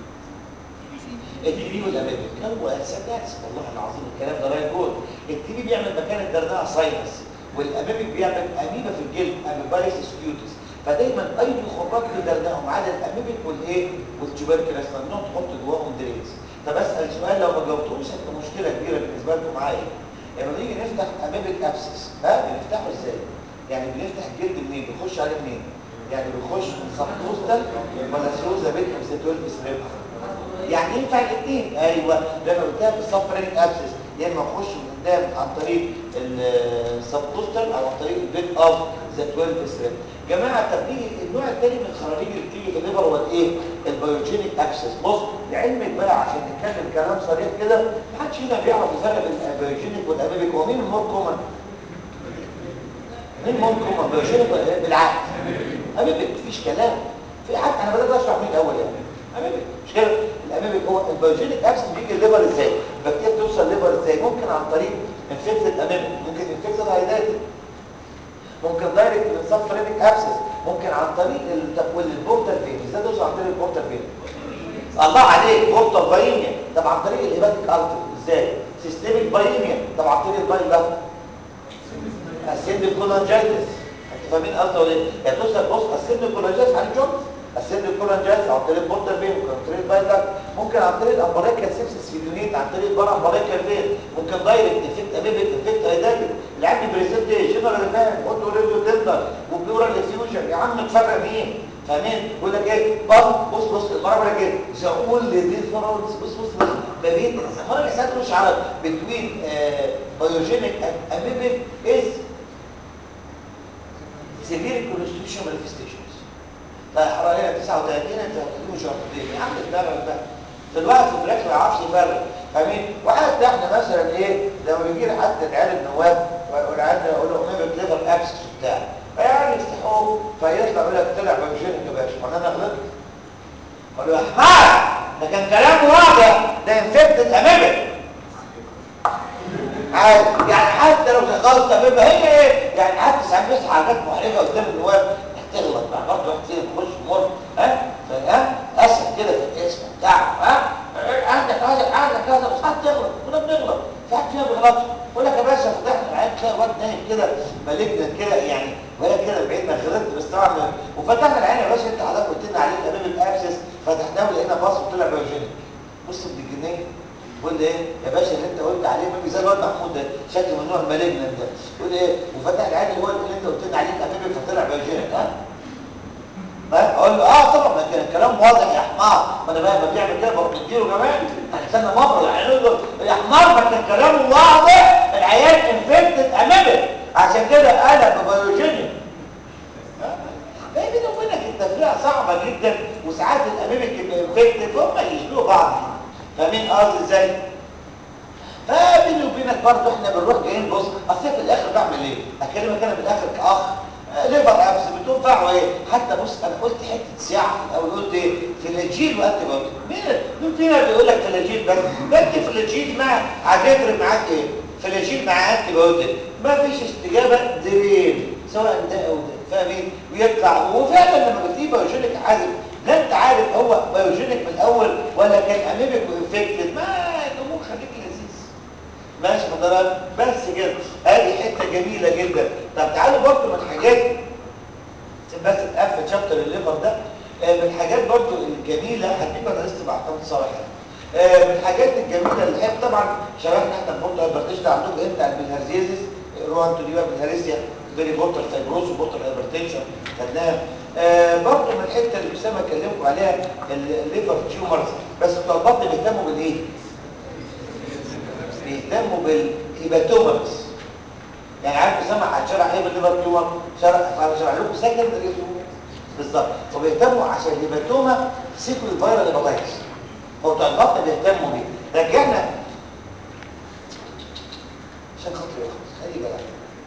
التي بي والامامك هو صدقت والله العظيم الكلام ده رايح جول التي بي بيعمل مكان الدردقه ساينس والامامك بيعمل اميبا في الجلد اميبايس سكيوتس فدايما اي خراج بيدردقهم ما عدا الامامك والايه والتوبركلس ممنوع تحط جواهم درينز طب اسال سؤال لو ما جاوبتوش هتبقى مشكله كبيره بالنسبه لكم معايا لما نيجي نفتح امامك ابسس ها بنفتحه ازاي يعني بنفتح الجلد منين بنخش عليه منين يعني بنخش من سبكوستال ولا ثروزا بيت وزيتول بسريب يعني ينفع الاثنين ايوه ده انا قلتها في السفرينج ابسس يا اما اخش من قدام عن طريق السبكوستال او عن طريق البيت اوف ذا 12 سريب جماعه طب نيجي النوع الثاني من الخراجيج اللي بتيجي في الليفر هو الايه البيوجينيك ابسس بص لعلمك بقى عشان نتكلم كلام صريح كده ما حدش هنا بيعرف يفرق بين البيوجينيك والاماميك هو مين المور كومن مين مور كومن بيوجينيك ولا بالعكس اماميك مفيش كلام في حد انا بدات اشرح مين الاول يعني اماميك مش كده الاماميك هو البيوجينيك ابسس بيجي الليفر ازاي البكتيريا بتوصل الليفر ازاي ممكن عن طريق انفكتد اماميك ممكن انفكتد هايداتد ممكن دايركت من سفرينيك ابسس ممكن عن طريق البورتال فين ازاي توصل عن طريق البورتال فين الله عليك بورتال بايميا طب عن طريق الهيباتيك التر ازاي سيستميك بايميا طب عن طريق البايل ده اسيد الكولانجايتس انت فاهمين قصدي ولا ايه يعني توصل بص اسيد الكولانجايتس على جونز اسيد الكولانجايتس عن طريق البورتال فين ممكن عن طريق البايل ده ممكن عن طريق الامبريكال سيبسس فيديونيت عن طريق البارا امبريكال فين ممكن دايركت افكت اميبك افكت هيداتك العيال بريزنت جنرال فاهم اوتو ريديو تندر وبلورال افيوجن يا عم تفرق مين فاهمين يقول لك ايه بص بص بص المره كده زقول للديفرنس بص بص بص ما بين المره اللي فاتت مش عارف بتوين بايوجينيك اميبك از سيفير كونستيوشن مانيفستيشنز فحراريه 39 انت هتقولوا شرطتين يا عم اتفرق بقى دلوقتي في الاخر ما يعرفش يفرق فاهمين وحتى احنا مثلا ايه لما بيجي حتى العيال النواب والعيال يقول له اميبك ليفر ابسس وبتاع فيعني يفتحوه فيطلع يقول لك طلع بيوجينيك يا باشا وانا انا غلطت قالوا يا حمار ده كان كلام واضح ده انفكتد امامك يعني حتى لو غلطه بيبقى هي ايه يعني حتى ساعات بيصحى حاجات محرجه قدام النواب تغلط بقى برضه واحد فينا يخش مر ها ها اسد كده في الاسم بتاعه ها عندك هذا عندك هذا بس حد تغلط كنا بنغلط في حد فينا بيغلطش يقول لك يا باشا فتحنا العين تلاقي واد نايم كده مالجنا كده يعني ولا كده بعيد ما غلطت بس طبعا وفتحنا العين يا باشا انت حضرتك قلت لنا عليه الامام الابسس فتحناه ولقينا باص وطلع بيوجينيك بص ابن الجنيه بيقول ايه يا باشا اللي انت قلت عليه ما زي الواد محمود ده شكله من نوع المالجنا ده يقول ايه وفتح العين اللي هو اللي انت قلت لنا عليه الامام فطلع بيوجينيك ها اقول له اه طبعا ما كان الكلام واضح يا حمار ما انا بقى ما بيعمل كده بروح مديله كمان هنستنى مره يعني يقول يا حمار ما كان كلامه واضح العيال انفكتد امامك عشان كده انا ببيوجينيك بيني وبينك التفريعه صعبه جدا وساعات الامامك يبقى انفكتد فهم يشبهوا بعض فاهمين قصدي ازاي؟ فبيني وبينك برضه احنا بنروح جايين بص اصل في الاخر بعمل ايه؟ اكلمك انا في الاخر كاخ ليفر ابس بتنفعوا ايه حتى بص انا قلت حته ساعه في الاول قلت ايه فلاجيل وانت بيوتيك مين مين فينا بيقول لك فلاجيل بس بنت فلاجيل مع هتضرب معاك ايه فلاجين مع انتي بايوتيك ما فيش استجابه درين سواء ده او ده فاهمين ويطلع وفعلا لما بتجيب بايوجينيك عازف لا انت عارف هو بايوجينيك من الاول ولا كان اميبك وانفكتد ما الامور خليك لذيذ ماشي حضرتك بس كده ادي حته جميله جدا طب تعالوا برضه من حاجات بس تقفل شابتر الليفر ده آه، من الحاجات برضو الجميله هتبقى انا لسه بعتمد صراحه آه، من الحاجات الجميله اللي هي طبعا شبهنا احنا بنقول هايبرتيشن عندكم انت بالهرزيزس روان توليبا بالهارسيا فيري بوتر فايبروس وبوتر هايبرتيشن خدناها آه، برضو من الحته اللي اسامه كلمكم عليها الليفر تيومرز بس بتوع البطن بيهتموا بالايه؟ بيهتموا بالهيباتومرز يعني عارف اسامه هتشرح ايه بالليفر تيومر شرح شرح لكم سكندري بالظبط وبيهتموا عشان الهيباتوما سيكول فيرال هيباتايتس هو بتوع البطن بيهتموا بيه رجعنا عشان خاطر يخلص خلي بالك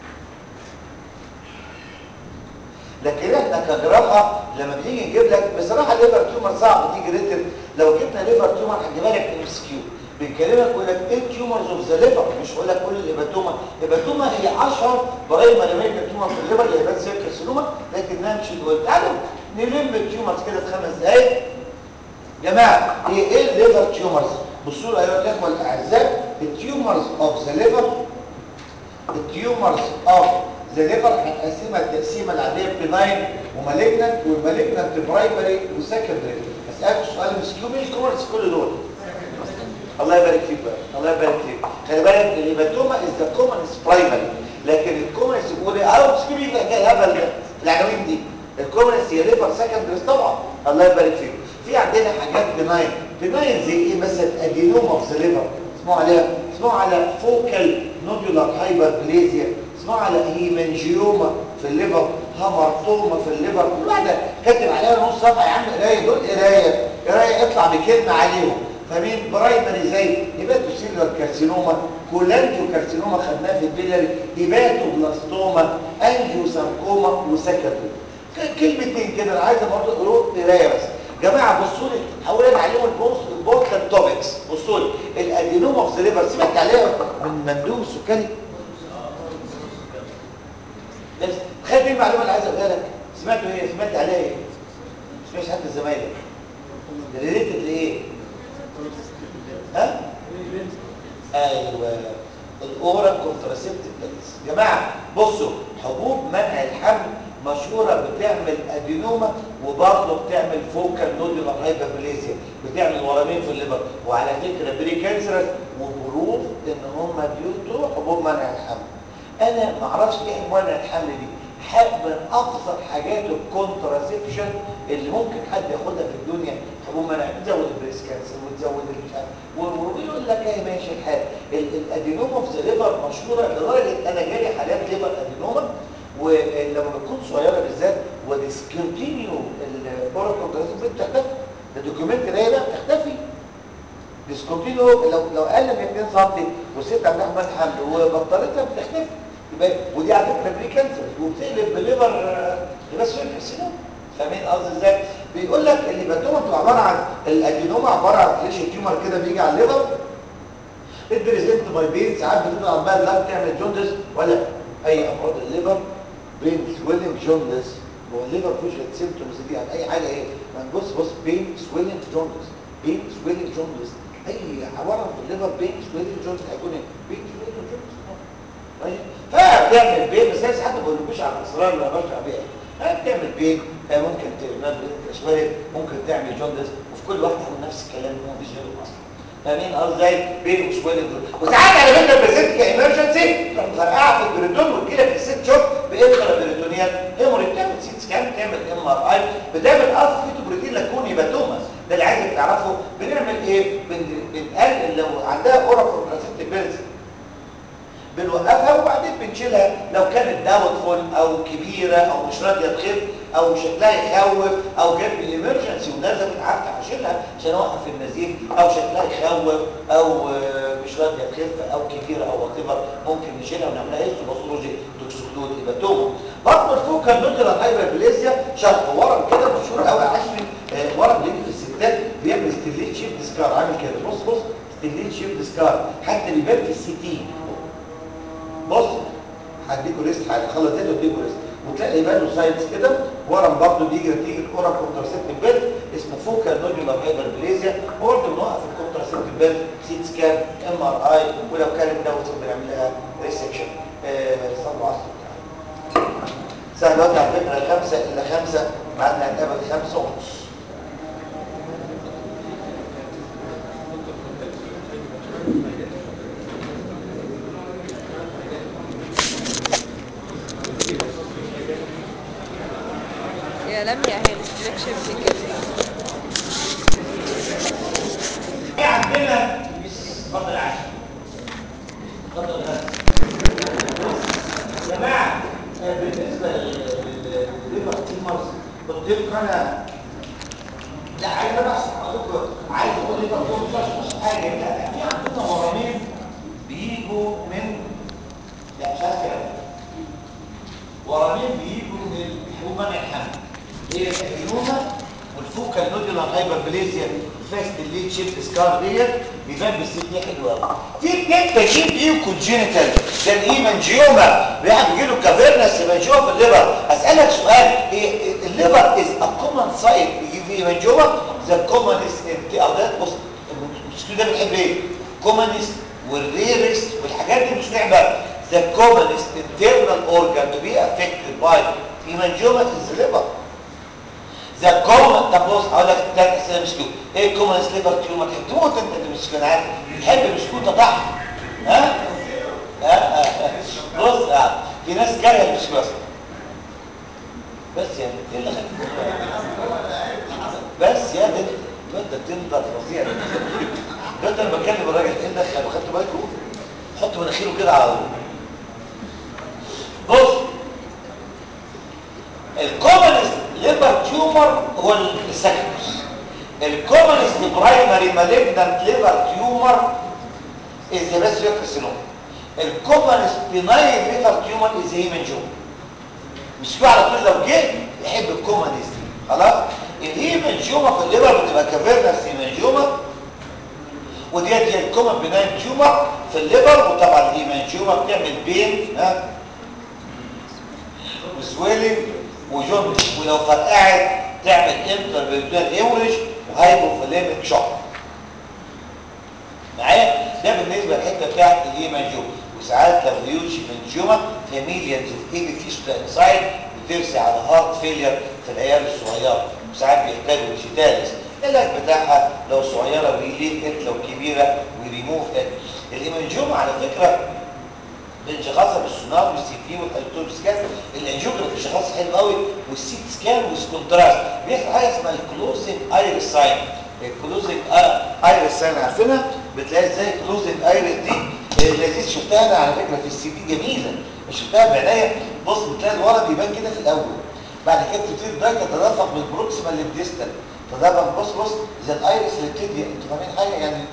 لكن احنا كجراحه لما بنيجي نجيب لك بصراحه الليفر تيومر صعب تيجي ريتم لو جبنا ليفر تيومر هنجيبها لك ام اس كيو بنكلمك يقول لك ايه تيومرز اوف ذا ليفر مش هقول لك كل الهيباتوما الهيباتوما هي اشهر برايمري امريكان تيومر في الليفر اللي هي بات سيل كارسينوما لكنها مش دول تعالوا نلم التيومرز كده في خمس دقايق جماعه هي ايه الليفر تيومرز بصوا ايها الاخوه الاعزاء التيومرز اوف ذا ليفر التيومرز اوف ذا ليفر هنقسمها التقسيمه العاديه بناين ومالجنت والمالجنت برايمري وسكندري اسالك سؤال مسكيو مين الكومرز كل دول الله يبارك فيك بقى الله يبارك فيك خلي بالك الهيباتوما از ذا كومنس برايمري لكن الكومنس يقول ايه اه مسكيو يبقى جاي الهبل ده العناوين دي الكومنس هي ليفر سكندري طبعا الله يبارك فيك في عندنا حاجات بناين بناين زي ايه مثلا ادينوما اوف ذا ليفر اسمعوا عليها اسمعوا على فوكال نودولار هايبربليزيا اسمعوا على هيمنجيوما في الليفر هامرتوما في الليفر كل واحده كاتب عليها نص صفحه يا عم قرايه دول قرايه قرايه اطلع بكلمه عليهم فمين برايمري زي هيباتوسيلر كارسينوما كولانجيو كارسينوما خدناها في البيلاري هيباتوبلاستوما انجيو ساركوما وسكندري كلمتين كده انا عايز برضه اقول قرايه بس جماعه بصوا لي هقول انا عليهم البوست البورتلاند توبكس بصوا لي الادينوما اوف ذا ليفر سمعت عليها من مندوب السكري بس تخيل دي المعلومه اللي عايز اقولها لك سمعتوا ايه سمعت عليها ايه ما سمعتش حد زمايلك ريليتد لايه ها ايوه الاورال كونتراسيبتيف بيلز جماعه بصوا حبوب منع الحمل مشهوره بتعمل ادينوما وبرضه بتعمل فوكال نودولار هايبربليزيا بتعمل ورمين في الليفر وعلى فكره بري كانسرس وبروف ان هم ديوتو حبوب منع الحمل انا ما اعرفش ايه منع الحمل دي حاجه من ابسط حاجات الكونتراسيبشن اللي ممكن حد ياخدها في الدنيا حبوب منع تزود البريس كانسر وتزود مش عارف ويقول لك ايه ماشي الحال ال- الادينوما في الليفر مشهوره لدرجه انا جالي حالات ليفر ادينوما ولما بتكون صغيره بالذات وديسكونتينيو الاوروكونتراسيبشن بتختفي الدوكيومنت ده بقى بتختفي ديسكونتينيو لو لو اقل من 2 سم والست عندها حمل حمل وبطلتها بتختفي يبقى ودي على فكره بري كانسر وبتقلب بليفر بس في الكارسينوما فاهمين قصدي ازاي؟ بيقول لك الهيباتوما بتبقى عباره عن الادينوما عباره عن فليش تيومر كده بيجي على الليفر البريزنت باي بين ساعات بتطلع عمال لا بتعمل جوندس ولا اي امراض الليفر بين سويلنج جوندس هو الليفر فيش سيمبتومز دي يعني اي حاجه ايه ما نبص بص بين سويلنج جوندس بين سويلنج جوندس اي عباره في الليفر بين سويلنج جوندس هيكون ايه بين سويلنج جوندس ماشي فبتعمل بين بس انا ساعات ما بقولكوش على الاسرار اللي انا بشرح بيها فبتعمل بين ممكن تعمل اشوارب ممكن تعمل جوندس وفي كل واحده هو نفس الكلام هو مفيش غيره اصلا فاهمين قصدي ازاي بين وشويه وساعات على فكره البريزنت كايمرجنسي تروح مفرقعه في البريتون وتجيلك الست شوك بانترا بريتونيال هيموري بتعمل سيت سكان بتعمل ام ار اي بتعمل اصل فيتوبروتين لاكون هيباتوما ده اللي عايزك تعرفه بنعمل ايه بن- بنقلل لو عندها اورا كونتراسيبتيف بيلز بنوقفها وبعدين بنشيلها لو كانت داوتفول او كبيره او مش راضيه تخف او شكلها يخوف او جت بالامرجنسي ونازله عارفه هشيلها عشان اوقف النزيف او شكلها يخوف او آه، مش راضيه تخف او كبيره او وات ممكن نشيلها ونعملها هيستوباثولوجي توكسيكلود هيباتوما برضه الفوكال نودولار هايبربليزيا شرط ورم كده مشهور قوي عشري آه، ورم بيجي في الستات بيعمل ستيليت شيب ديسكار عامل كده بص بص ستيليت شيب ديسكار حتى بيبان في السي تي خلص له بيبرس وتلاقي يبان له ساينس كده ورم برضه بيجي نتيجه اورا كونتراسيبتيف بيل اسمه فوكال نودولار هايبربليزيا برضه بنوقف الكونتراسيبتيف بيل سيت سكان ام ار اي ولو كانت دوت بنعمل لها ريسكشن صلوا على الصبح سهل دلوقتي على فكره خمسه الا خمسه معانا هنقابل خمسه ونص يا لم يا هاني لك شبه كده في عندنا اتفضل يا عشان اتفضل يا عشان. يا جماعه آه، بالنسبه للليفر تيمرز قلت لكم انا لا عايز انا بس حضرتك عايز اقول ليفر تيمرز مش حاجه لا في عندنا ورمين بيجوا من لا مش عايز كده ورمين بيجوا من الحبوب منع الحمل هي الادينوما والفوكال نودولار هايبربليزيا الفاست الليد شيب سكار ديت بيبان بالست دي حلوه قوي في اتنين تانيين بيجوا كونجينيتال زي الايمانجيوما واحد بيجي له كافيرنس ايمانجيوما في الليفر اسالك سؤال إيه الليفر از ا كومن سايت بيجي فيه ايمانجيوما ذا كومنست انت بص المشكله ده بنحب ايه كومنست والريرست والحاجات دي مش لعبه the commonest internal organ to be affected by hemangioma is the liver. The common طب بص هقول لك ثلاث اسئله مش كده ايه commonest liver tumor تموت انت اللي مش كده عارف تحب مش طبعا ها ها ها. بص آه. في ناس كارهه مش بس بس يعني ايه اللي خليك بس يا ده ده تندر فظيع ده ده انا بكلم الراجل ايه اللي خليك خدتوا بالكم حط مناخيره كده على طول بص الكومنست ليفر تيومر هو السكندس الكومنست برايمري مالجنانت ليفر تيومر از ذا بس كارسينوم الكومنست بيناين ليفر تيومر از هيمنجوم مش كده على طول لو جه يحب الكومنست خلاص الهيمنجوما في الليفر بتبقى كافيرنس هيمنجوما وديت هي الكومن بناين تيومر في الليفر وطبعا الهيمنجوما بتعمل بين ها وسويلنج وجوندس ولو فرقعت تعمل انتر بيبلان هيوريج وهايبوفوليميك شوك معايا ده بالنسبه للحته بتاعت الهيمنجوما وساعات لو هيوج منجوما فاميليانز اوف ايبي فيستولا انسايد بترسي على هارت فيلير في العيال الصغيره وساعات بيحتاجوا ديجيتاليس العلاج بتاعها لو صغيره ويليت ات لو كبيره ويريموف ات الهيمنجوما على فكره بنشخصها بالسونار والسي تي والالكتروب سكان الانجيوجرافي بنشخصها حلو قوي والسيت سكان والكونتراست بيحصل حاجه اسمها الكلوزنج ايرس ساين الكلوزنج ايرس ساين عارفينها بتلاقي ازاي الكلوزنج ايرس دي آه، لذيذ شفتها انا على فكره في السي تي جميله شفتها بعينيا بص بتلاقي الورم يبان كده في الاول بعد كده تبتدي الدرجه تتدفق من البروكسيمال للديستال تدفق بص بص زي الايرس اللي بتدي انتوا فاهمين حاجه يعني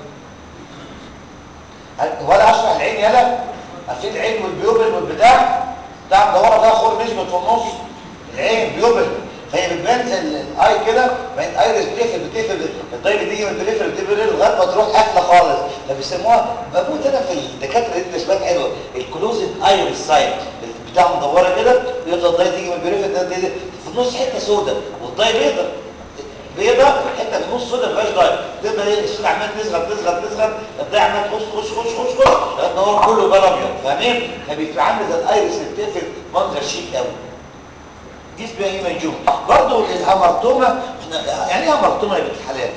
ولا اشرح العين يلا عارفين العين والبيوبل والبتاع بتاع مدوره فيها خور نسبه في النص العين بيوبل فهي بتبان زي الاي كده بعدين ايرس بتقفل بتقفل الطيب دي من البريفر بتقفل لغايه ما تروح قافله خالص فبيسموها بموت انا في الدكاتره دي تشبيهات حلوه الكلوزد ايرس سايت بتاع مدوره كده يفضل الضي تيجي من البريفر ده دي- دي- في النص حته سوداء والضي بيضه بيضة حته في النص سودا ما فيهاش ضايع تبدا ايه السود عمال تصغر تصغر تصغر الضايع عمال تخش تخش تخش تخش تخش لغايه ما هو كله بقى ابيض فاهمين فبيبقى عامل زي الايرس اللي بتقفل منظر شيك قوي دي اسمها ايه منجوم برضه الهامرتوما احنا يعني ايه هامرتوما يا بنت الحلال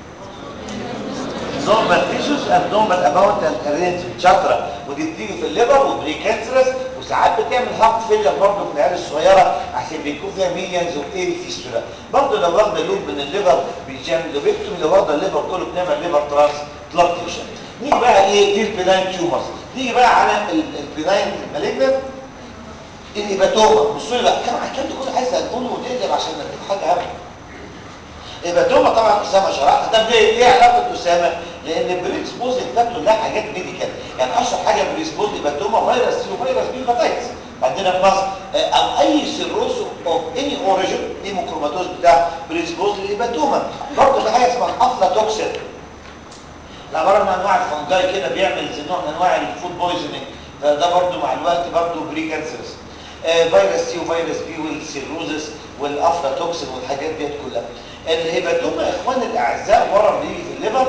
نورمال تيشوز اند نورمال اماونت اند ارينج شاطره ودي بتيجي في الليفر وبري كانسرس وساعات بتعمل هارت فيلر برضه في العيال الصغيره عشان بيكون فيها ميليونز اوف ايري فيستولا برضه لو واخده لوب من الليفر بيعمل لوبيكتومي لو واخده الليفر كله بنعمل ليفر ترانسبلانتيشن نيجي بقى ايه دي البناين تيومرز نيجي بقى على البناين المالجنت الهيباتوما بصوا لي بقى كم الكلام ده كله عايز اقوله ونقلب عشان نديكم حاجه اهم الهيباتوما طبعا اسامه شرحها طب ليه ايه علاقه اسامه لان البريسبوز فاكتور لها حاجات ميديكال يعني اشهر حاجه بريسبوز هيباتوما فيروس سي وفيروس بي هيباتايتس عندنا في مصر آه، او اي سيروس اوف اني اوريجن هيموكروماتوز بتاع بريسبوز للهيباتوما برضه في حاجه اسمها افلاتوكسين عباره عن انواع الفنجاي كده بيعمل زي نوع من انواع الفود بويزنينج فده برضه مع الوقت برضه بري كانسرس آه فيروس سي وفيروس بي والسيروزس والافلاتوكسين والحاجات ديت كلها الهيباتوما يا اخوان الاعزاء ورم بيجي في الليفر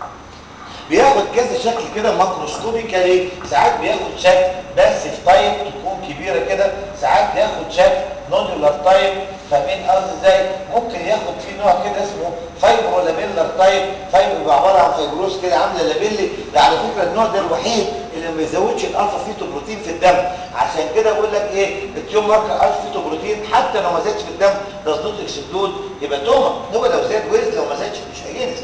بياخد كذا شكل كده ماكروسكوبيكالي ساعات بياخد شكل باسف تايب تكون كبيره كده ساعات بياخد شكل نودولار تايب فاهمين قصدي ازاي ممكن ياخد في نوع كده اسمه فايبرو لابيلر تايب فايبرو بيبقى عباره عن فايبروس كده عامله لابيلي ده على فكره النوع ده الوحيد اللي ما بيزودش الالفا فيتوبروتين في الدم عشان كده بقول لك ايه التيوم ماركر الفا فيتوبروتين حتى لو ما زادش في الدم ده نوت اكسبلود يبقى توما هو لو زاد وزن لو ما زادش مش هينزل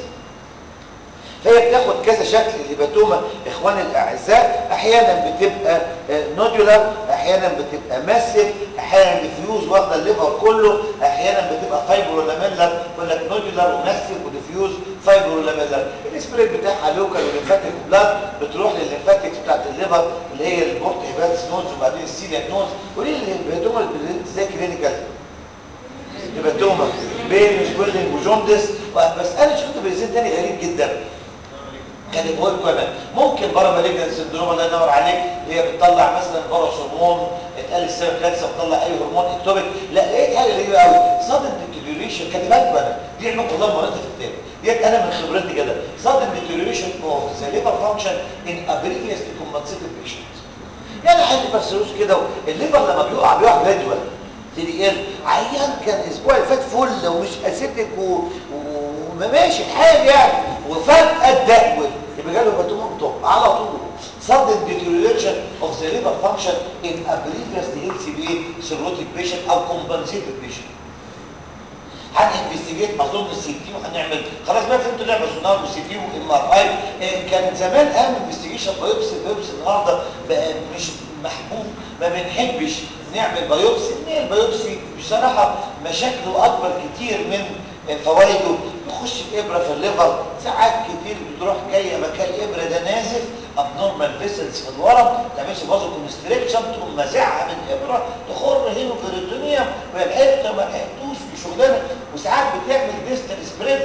فهي بتاخد كذا شكل الهيباتوما اخواني الاعزاء احيانا بتبقى نودولار احيانا بتبقى ماسف احيانا ديفيوز واخده الليفر كله احيانا بتبقى فايبرو لاميلر يقول لك نودولار وماسف وديفيوز فايبرو لاميلر السبريد بتاعها لوكال والليمفاتيك بلاد بتروح للليمفاتيك بتاعت الليفر اللي هي البورت هيباتس نودز وبعدين السيلياك نودز وليه الهيباتوما اللي ازاي كلينيكال هيباتوما بين سبيلنج وجوندس بس انا شفت بريزين تاني غريب جدا كان بقول كمان ممكن بره مالجنال سندروم الله ينور عليك اللي هي بتطلع مثلا بره هرمون اتقال السيرم كانسر بتطلع اي هرمون اكتوبيك لا لقيت حاجه غريبه قوي صدم ديتيريوريشن كاتبات انا دي علمك والله ما قريتها في الكتاب ديت انا من خبرتي كده صدم ديتيريوريشن اوف ذا ليفر فانكشن ان ابريفيوس كومبنسيتيف بيشنت يعني عندي بسروس كده الليفر لما بيقع بيقع جدول تيجي ايه عيان كان الاسبوع اللي فات فل ومش اسيتك و... وما ماشي الحال يعني وفجاه اتدهول يبقى جاله باتوم توب على طول sudden deterioration of the liver function in a previously LCBA cirrhotic patient او compensated patient هننفستيجيت اظن السي تي وهنعمل خلاص بقى فهمتوا لعبه سونار وسي تي وام ار اي كان زمان اهم انفستيجيشن بايوبسي بايوبسي النهارده بقى مش محبوب ما بنحبش نعمل بايوبسي ان البايوبسي بصراحه مشاكله اكبر كتير من فوائده يخش الابره في الليفر ساعات كتير بتروح جايه مكان الابره ده نازف ابنورمال فيسلز في الورم تعملش فازو كونستريكشن تقوم مازعها من الابره تخر هينو بيريتونيوم والحته ما لحقتوش في شغلانه وساعات بتعمل ديستال سبريد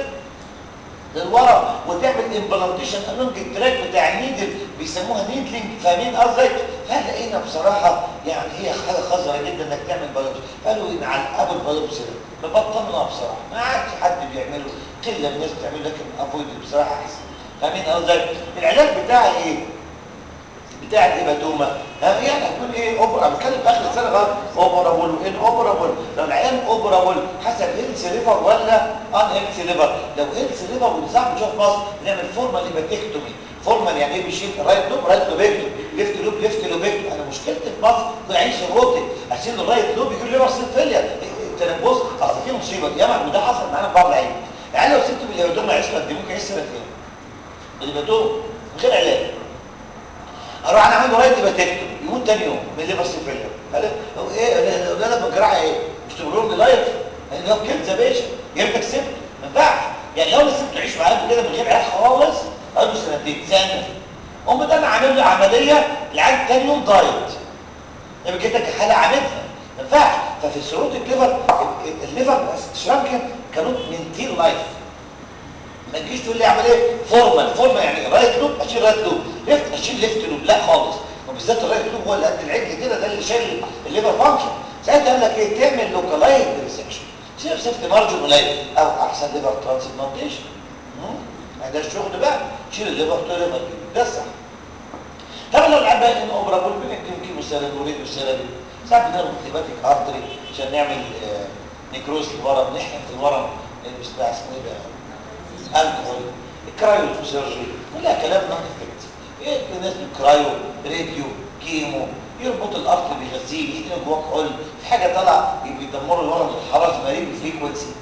للورم وتعمل امبلانتيشن الونج التراك بتاع النيدل بيسموها نيدلينج فاهمين قصدي فلقينا بصراحه يعني هي حاجه خطره جدا انك تعمل بايوبسي قالوا ان على الابل بايوبسي ده ببطلنا بصراحه ما عادش حد بيعمله قله من الناس بتعمله لكن افويد بصراحه احسن فاهمين قصدي العلاج بتاعي ايه بتاع الهيباتوما ها يعني هيكون ايه اوبرا بتكلم في اخر السنه غلط اوبرابل وان اوبرابل لو العيان اوبرابل حسب هيلث ليفر ولا ان هيلث ليفر لو هيلث ليفر وصعب نشوف مصر بنعمل فورمال هيباتكتومي فورمال يعني ايه بيشيل رايت لوب رايت لوبكتوم ليفت لوب ليفت لوبكتوم انا مشكلتي في مصر طلعين سيروتك اشيل الرايت لوب يجي ليفر سيل فيلير انت بص اصل في مصيبه ياما وده حصل معانا في بعض العيال يعني لو سبت بالهيباتوما عيش قد ممكن يعيش سنتين الهيباتوما من غير علاج اروح انا اعمل له رايت هيباتكتومي يموت تاني يوم من الليفر سيل فيلير قال هو ايه ده ده بالجراحه ايه مش تقول لهم لايف اللي هو كنز يا باشا يا ريتك سبته ما ينفعش يعني لو انا سبته يعيش معايا كده من غير علاج خالص قالوا سنتين سنه قوم ده انا عامل له عمليه العيال تاني يوم دايت يبقى كده حاله عاملها ما ينفعش ففي السيروتيك ليفر الليفر شرانكن كانوا منتين لايف ما تجيش تقول لي اعمل ايه فورمال فورمال يعني رايت لوب اشيل رايت لوب ليفت اشيل ليفت لوب لا خالص وبالذات الرايت لوب هو اللي قد العجل كده ده اللي شايل الليفر فانكشن ساعتها قال لك ايه تعمل لوكالايز ريسكشن سيب سيفت مارجن قليل او احسن ليفر ترانسبلانتيشن ده الشغل بقى شيل الليفر تو ليفر ده الصح طبعا لو العيان بقى ان اوبرابول بنكتب كيمو سيرابي وريديو سيرابي ساعات بنعمل هيباتيك ارتري عشان نعمل آه نيكروز الورم نحقن في الورم مش بتاع اسمه ايه ده الكحول الكرايو سيرجري كلها كلام نون افكتيف ايه الناس بالكرايو راديو كيمو يربط الارتري بيغذيه يحقن جواه كحول في حاجه طالعه بيدمروا الورم بالحراره مريض الفريكونسي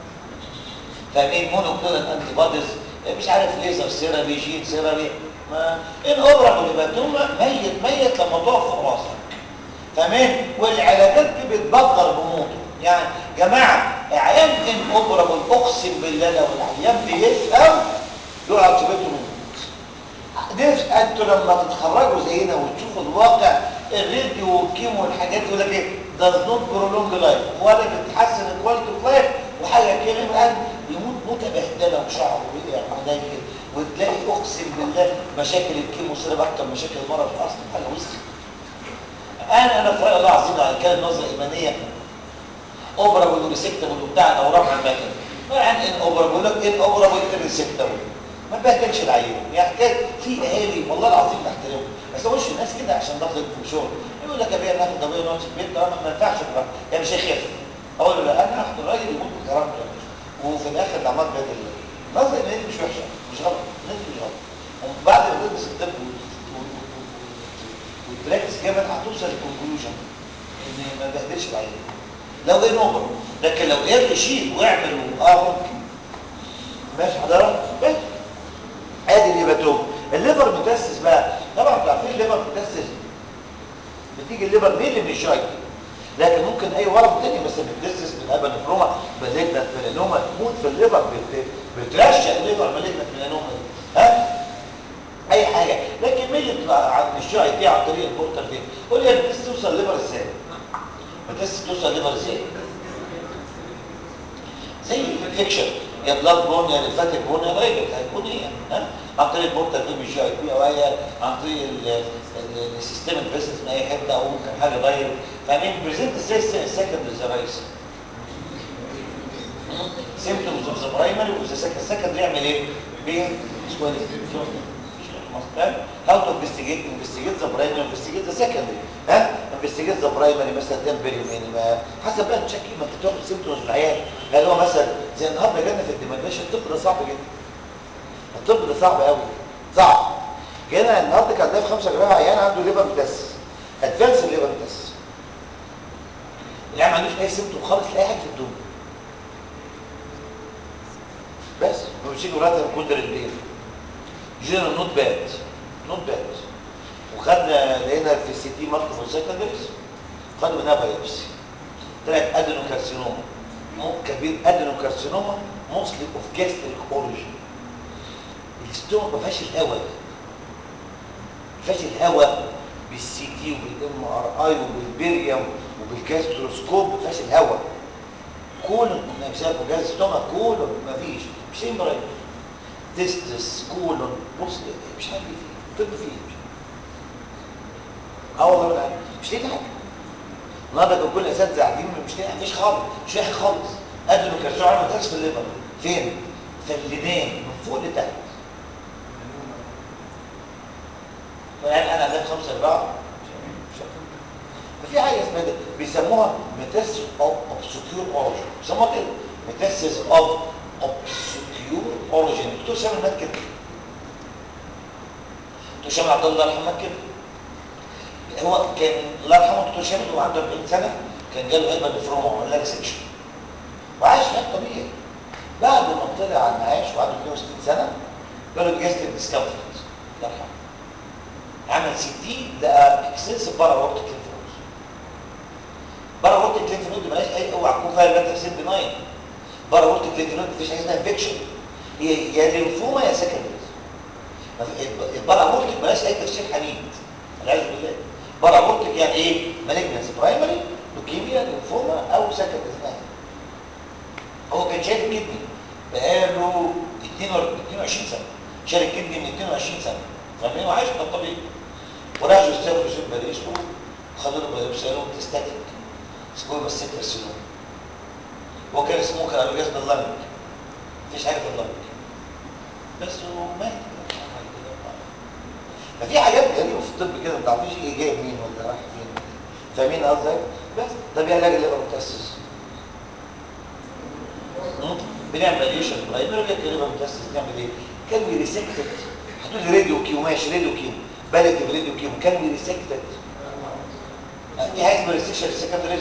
فاهمين مونوكلونال انتي بوديز مش عارف ليزر سيرابي جين سيرابي ما ان اوبرا بالهيباتوما ميت ميت لما تقف فوق راسك فاهمين والعلاجات دي بتبطل بموته يعني جماعه عيان ان اوبرا اقسم بالله لو العيان بيفهم يقعد في بيته من نفس انتوا لما تتخرجوا زينا وتشوفوا الواقع الراديو والكيمو والحاجات يقول لك ايه does not prolong life ولا بتحسن الكواليتي اوف لايف وحاجه كده الان يموت موته بهدله وشعره يعني وتلاقي اقسم بالله مشاكل الكيمو سيرب اكتر مشاكل المرض اصلا حاجه وسخ انا انا في رايي الله العظيم على كلمه نظره ايمانيه اوبرابل وريسكتابل وبتاع او رفع المكان يعني ان اوبرابل لك ان اوبرابل ان ريسكتابل ما تبهدلش العيان يعني حكايه في اهالي والله العظيم بحترمهم بس مش الناس كده عشان ضغط في شغل يقول لك يا بيه ناخد ضمير نقعد في البيت طالما ما ينفعش بقى يعني مش هيخف اقول له لا انا هاخد الراجل يموت بكرامته وفي الاخر العمال بيد الله نظري ان مش وحشه مش غلط الناس مش غلط وبعد ما تدرس الطب وتركز جامد هتوصل للكونكلوجن ان ما بهدلش العيان لو ايه نوبر لكن لو قدر يشيل ويعمل اه ممكن ماشي حضرتك بس ادي الهيباتوم الليفر متسس بقى طبعا انتوا عارفين الليفر متسس بتيجي الليفر ميل من الشاي لكن ممكن اي ورم تاني مثلا بتدسس بالهبانفروما مالجنت ميلانوما تموت في الليفر بت- بترشق الليفر مالجنت ميلانوما دي ها اي حاجه لكن ميل بتبقى عن الشاي دي عن طريق البورتر دي قول لي بتدس توصل الليفر ازاي بتدس توصل الليفر ازاي زي الانفكشن يا بلاد بون يا ليمفاتيك بون يا رايجل هيكون ايه يعني ها عن طريق البورتال في مش اي بي او هي عن طريق السيستمك فيسز من اي حته او ممكن حاجه دايركت فاهمين بريزنت ازاي السكند ريزرايس سيمبتومز اوف ذا برايمري وذا سكند سكند يعمل ايه؟ بين سوالي هاو تو انفستيجيت انفستيجيت ذا برايمري انفستيجيت ذا سكندري ها انفستيجيت ذا برايمري مثلا تمبري يومين ما حسب بقى تشكي ما انت تاخد سيمبتومز من العيال هل هو مثلا زي النهارده جالنا في الديماجيشن الطب ده صعب جدا الطب ده صعب قوي صعب جينا النهارده كان ده في خمسه جراحه عيان عنده ليفر متس ادفانس ليفر متس يعني ما عندوش اي سيمتوم خالص لاي حاجه في الدنيا بس وبيشيل راتب كودر الليل جنرال نوت باد نوت باد وخدنا لقينا في السي تي مالتيبل سكندريز خدوا منها بايوبسي طلعت ادينوكارسينوما مو كبير ادينوكارسينوما موصلي اوف جاستريك اوريجين الاستومك ما فيهاش الهواء ما فيهاش الهواء بالسي تي وبالام ار اي وبالبريم وبالجاستروسكوب ما فيهاش الهواء كولون كنا بسبب جهاز ستومك كولون ما فيش مش امبرايم تستس كولون بص مش عارف ايه فيه طب فيه اه والله ما عارف مش لاقي حاجه النهارده كان كل الاساتذه قاعدين مش لاقي مفيش خالص مش لاقي خالص قدروا كرشوا على متاكس في الليفر فين؟ في الليدين من فوق لتحت يعني انا عندك خمسه اربعه ففي حاجه اسمها ده بيسموها ميتاسيس اوف اوبسكيور اوريجين بيسموها كده ميتاسيس اوف اوبسكيور اوريجين الدكتور سامي مات كده الدكتور شامل عبد الله يرحمه مات كده هو كان الله يرحمه الدكتور شامل وهو عنده 40 سنه كان جاله هيبه نفروما وعمل لها سكشن وعاش حياه طبيعي بعد ما طلع على المعاش وعنده 62 سنه جاله جاستريك ديسكمفورت الله يرحمه عمل 60 لقى اكستنسيف بارا اورتيك لينفنود بارا اورتيك لينفنود مالهاش اي اوعى تكون فيها الماده سين بناين بارا اورتيك لينفنود مفيش حاجه اسمها انفكشن هي يا لينفوما يا سكندريز البارا اورتيك مالهاش اي تفسير حميد والعياذ بالله بارا اورتيك يعني ايه مالجنس برايمري لوكيميا لينفوما او سكندريز هو كان شايل الكدني بقاله 22 سنه شايل الكدني من 22 سنه فاهمين وعايش ده طبيعي وراح يستوى في باريس وخدوا له بايوبسي قالوا تستاتيك اسمه بس ست سنين هو كان اسمه كان قالوا جهاز باللنج مفيش حاجه في اللنج بس ومات ففي حاجات غريبه في الطب كده ما تعرفيش ايه جاي منين ولا رايح فين فاهمين قصدك بس طب ايه علاج الليفر متاسس بنعمل راديشن برايمري لك الليفر متاسس نعمل ايه كان بي ريسكتد هتقول لي راديو كيو ماشي راديو كيو بلدي براديو كيو كان بي ريسكتد دي حاجه اسمها ريسكشن سكندري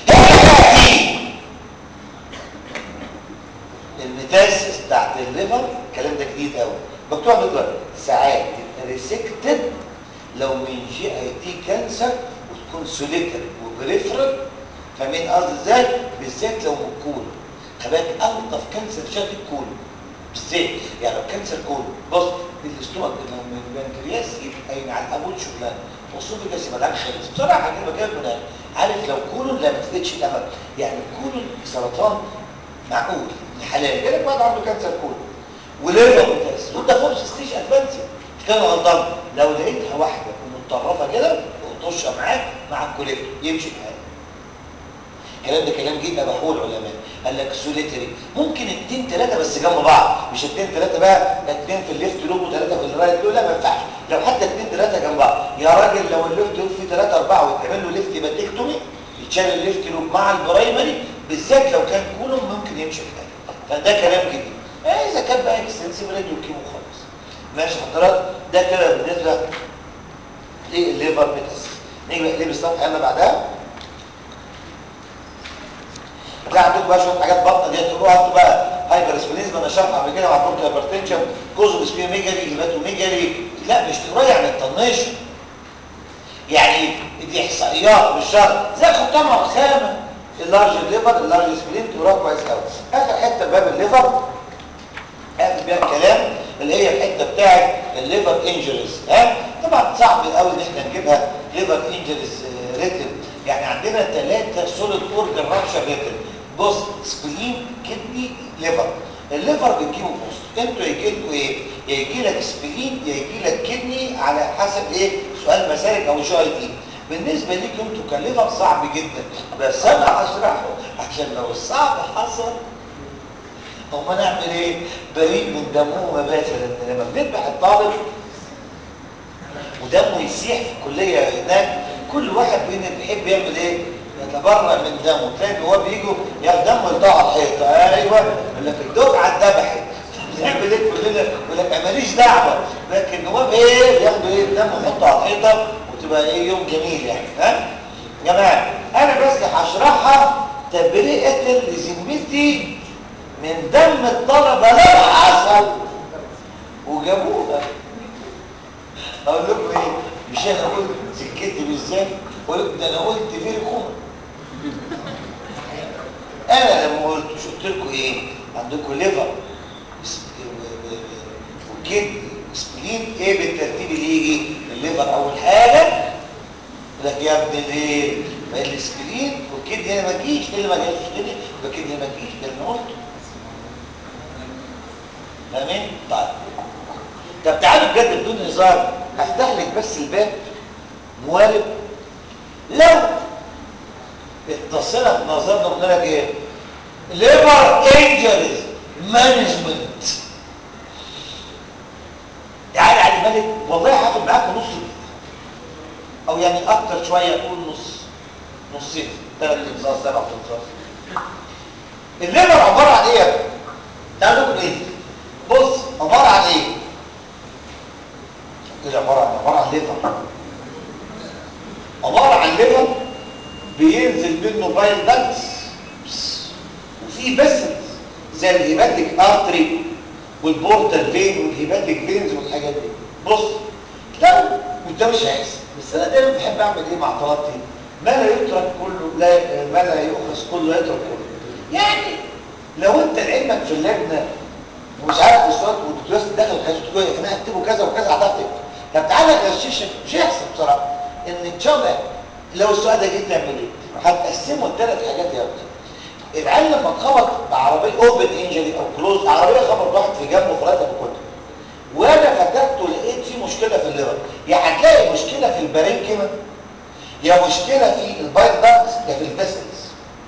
الميتاسيس بتاعت الليفر الكلام ده جديد قوي مكتوب عندك دلوقتي ساعات ريسكتد لو من جي اي تي كانسر وتكون سوليتر وبريفرال فاهمين قصدي ازاي بالذات لو من الكول خلاك الطف كانسر شكل الكول بالذات يعني لو كانسر كول بص الاستومك لو من البنكرياس يبقى على الابول شغلانه والسوفيجاس يبقى العين خالص بصراحه كده بكلم من عارف لو كولون لا ما تفيدش تمام يعني الكولون سرطان معقول حلال جالك واحد عنده كانسر كولون وليفر ممتاز وانت فورس ستيج ادفانسد كان غلطان لو لقيتها واحده ومتطرفه كده طشه معاك مع الكوليكتور يمشي الحال الكلام ده كلام جه بحول علماء قال لك سوليتري ممكن اتنين تلاته بس جنب بعض مش اتنين تلاته بقى اتنين في الليفت لوب وتلاته في الرايت لوب لا ما ينفعش لو حتى اتنين تلاته جنب بعض يا راجل لو الليفت لوب فيه تلاته اربعه ويتعمل له ليفت باتكتومي يتشال الليفت لوب مع البرايمري بالذات لو كان كولوم ممكن يمشي الحال فده كلام جديد آه اذا كان بقى اكستنسيف راديو كيمو خالص ماشي حضرتك ده كده بالنسبه للليفر ميتاسيس نيجي بقى ليه الصفحه اللي بعدها هتلاقي عندكم بقى شويه حاجات بطنه ديت تروحوا انتوا بقى هايبر اسبليزم انا شرح قبل كده مع بورتال هايبرتنشن كوزو اسميه ميجالي هيباتوميجالي لا مش تقراي عن الطنيشن يعني دي احصائيات مش شرط زي خدتها مع اسامه اللارج ليفر اللارج سبلين تقراها كويس قوي اخر حته باب الليفر قافل بيها الكلام اللي هي الحته بتاعت الليفر انجريز ها طبعا صعب قوي ان احنا نجيبها ليفر انجريز ريتم يعني عندنا ثلاثه سوليد اورجن رابشر ريتم بص سبلين كدني ليفر الليفر بتجيبه بوست انتوا يجي لكم ايه يا يجي لك سبلين يا يجي لك كدني على حسب ايه سؤال مسالك او شو اي دي بالنسبه ليكم انتوا كليفر صعب جدا بس انا هشرحه عشان لو الصعب حصل هم نعمل ايه بريء من دمه مباشرة لما بنذبح الطالب ودمه يسيح في الكلية هناك كل واحد فينا بيحب يعمل ايه يتبرأ من دمه تلاقي هو بيجوا يا دمه يطلع على الحيطة ايوه يقول لك الدفعة اتذبحت بنعمل ايه كلنا يقول لك أنا ماليش دعوة لكن النواب ايه بياخدوا ايه دمه يحطه على الحيطة وتبقى ايه يوم جميل يعني ها يا جماعة انا بس هشرحها تبرئة لذمتي من دم الطلبة لو حصل وجابوها اقول لكم ايه مش انا قلت سكتي بالذات قلت ده انا قلت فيري كومن انا لما قلت مش قلت لكم ايه عندكم ليفر وكدني وسبلين ايه بالترتيب اللي يجي الليفر اول حاجه لك يا ابني ليه ما السبلين والكدني هنا ما تجيش ايه اللي ما جاش كده والكدني ما تجيش ده اللي انا قلته فاهمين؟ طيب طب تعالوا بجد بدون هزار هفتح لك بس الباب موارب لو اتصلنا في نظرنا قلنا لك ايه؟ ليبر انجريز مانجمنت تعالى علي مالك والله هاخد معاك نص او يعني اكتر شويه اقول نص نصين ثلاث انصاص سبع انصاص الليبر عباره عن ايه يا ابني؟ تعالوا ايه؟ بص عبارة عن ايه ايه عبارة عن عبارة عن ليفر عبارة عن ليفر بينزل منه بايل داكس وفي فيسلز زي الهيباتيك ارتري والبورتال فين والهيباتيك فينز والحاجات دي بص لو وده مش هيحصل بس انا دايما بحب اعمل ايه مع طلبتي ما لا يترك كله لا ما لا يؤخذ كله يترك كله يعني لو انت علمك في اللجنه ومش عارف السؤال والدكتور داخل الحاجات تقول يا جماعه اكتبوا كذا وكذا هتكتب طب تعالى غششك مش هيحصل بصراحه ان ان شاء الله لو السؤال ده جيت تعمل ايه هتقسمه لثلاث حاجات يا ابني العيال لما اتخبط بعربيه اوبن انجري او كلوز عربيه خبط واحد في جنبه في راتب كله وانا فتحته لقيت في مشكله في الليفر يا هتلاقي مشكله في البارينكيما يا مشكله في البايل داكس يا في الفيسلز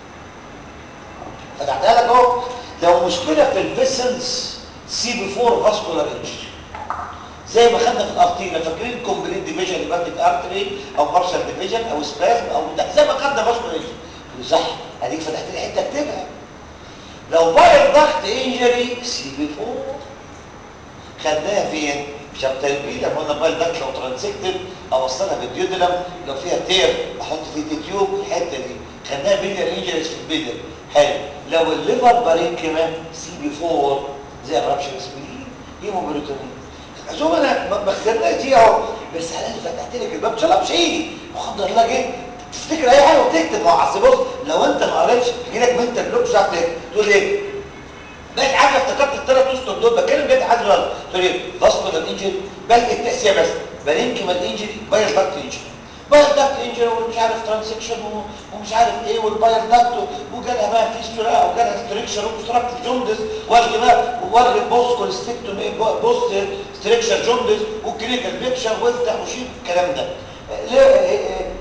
فتحتها لك اهو لو مشكله في الفيسلز سي بي 4 فاسكولار انجري زي ما خدنا في الارتيريا فاكرين كومبليت ديفيجن يبقى ارتري او بارشال ديفيجن او سبازم او ده زي ما خدنا فاسكولار انجري صح اديك فتحت لي حته اكتبها لو باير ضغط انجري سي بي 4 خدناها فين شابتر بي لما قلنا باير ضغط لو ترانسكتد اوصلها بالديودنم لو فيها تير احط فيه تيوب الحته دي خدناها بيلير انجريز في البيلير حلو لو الليفر بارين كمان سي بي 4 زي الرابشن سبلين هيموبروتونين شوف انا ما خدناش دي اهو بس انا فتحت لك الباب ان شاء الله مش هيجي وقدر الله جه تفتكر اي حاجه وتكتب ما هو اصل بص لو انت ما قريتش تجي لك منت بلوك مش عارف تقول ايه بقيت حاجه افتكرت الثلاث اسطر دول بتكلم جد حاجه غلط تقول ايه فاسكولار انجري بل التاسيه بس بارينكيمال انجري باير داكت انجري باير داكت انجري ومش عارف ترانسكشن ومش عارف ايه والباير داكت وجالها بقى فيستولا وجالها ستريكشر وستراكت جوندس والغي بقى والغي بوست كولستكتومي بوست ستريكشر جوندس والكلينيكال بيكشر وافتح وشيل الكلام ده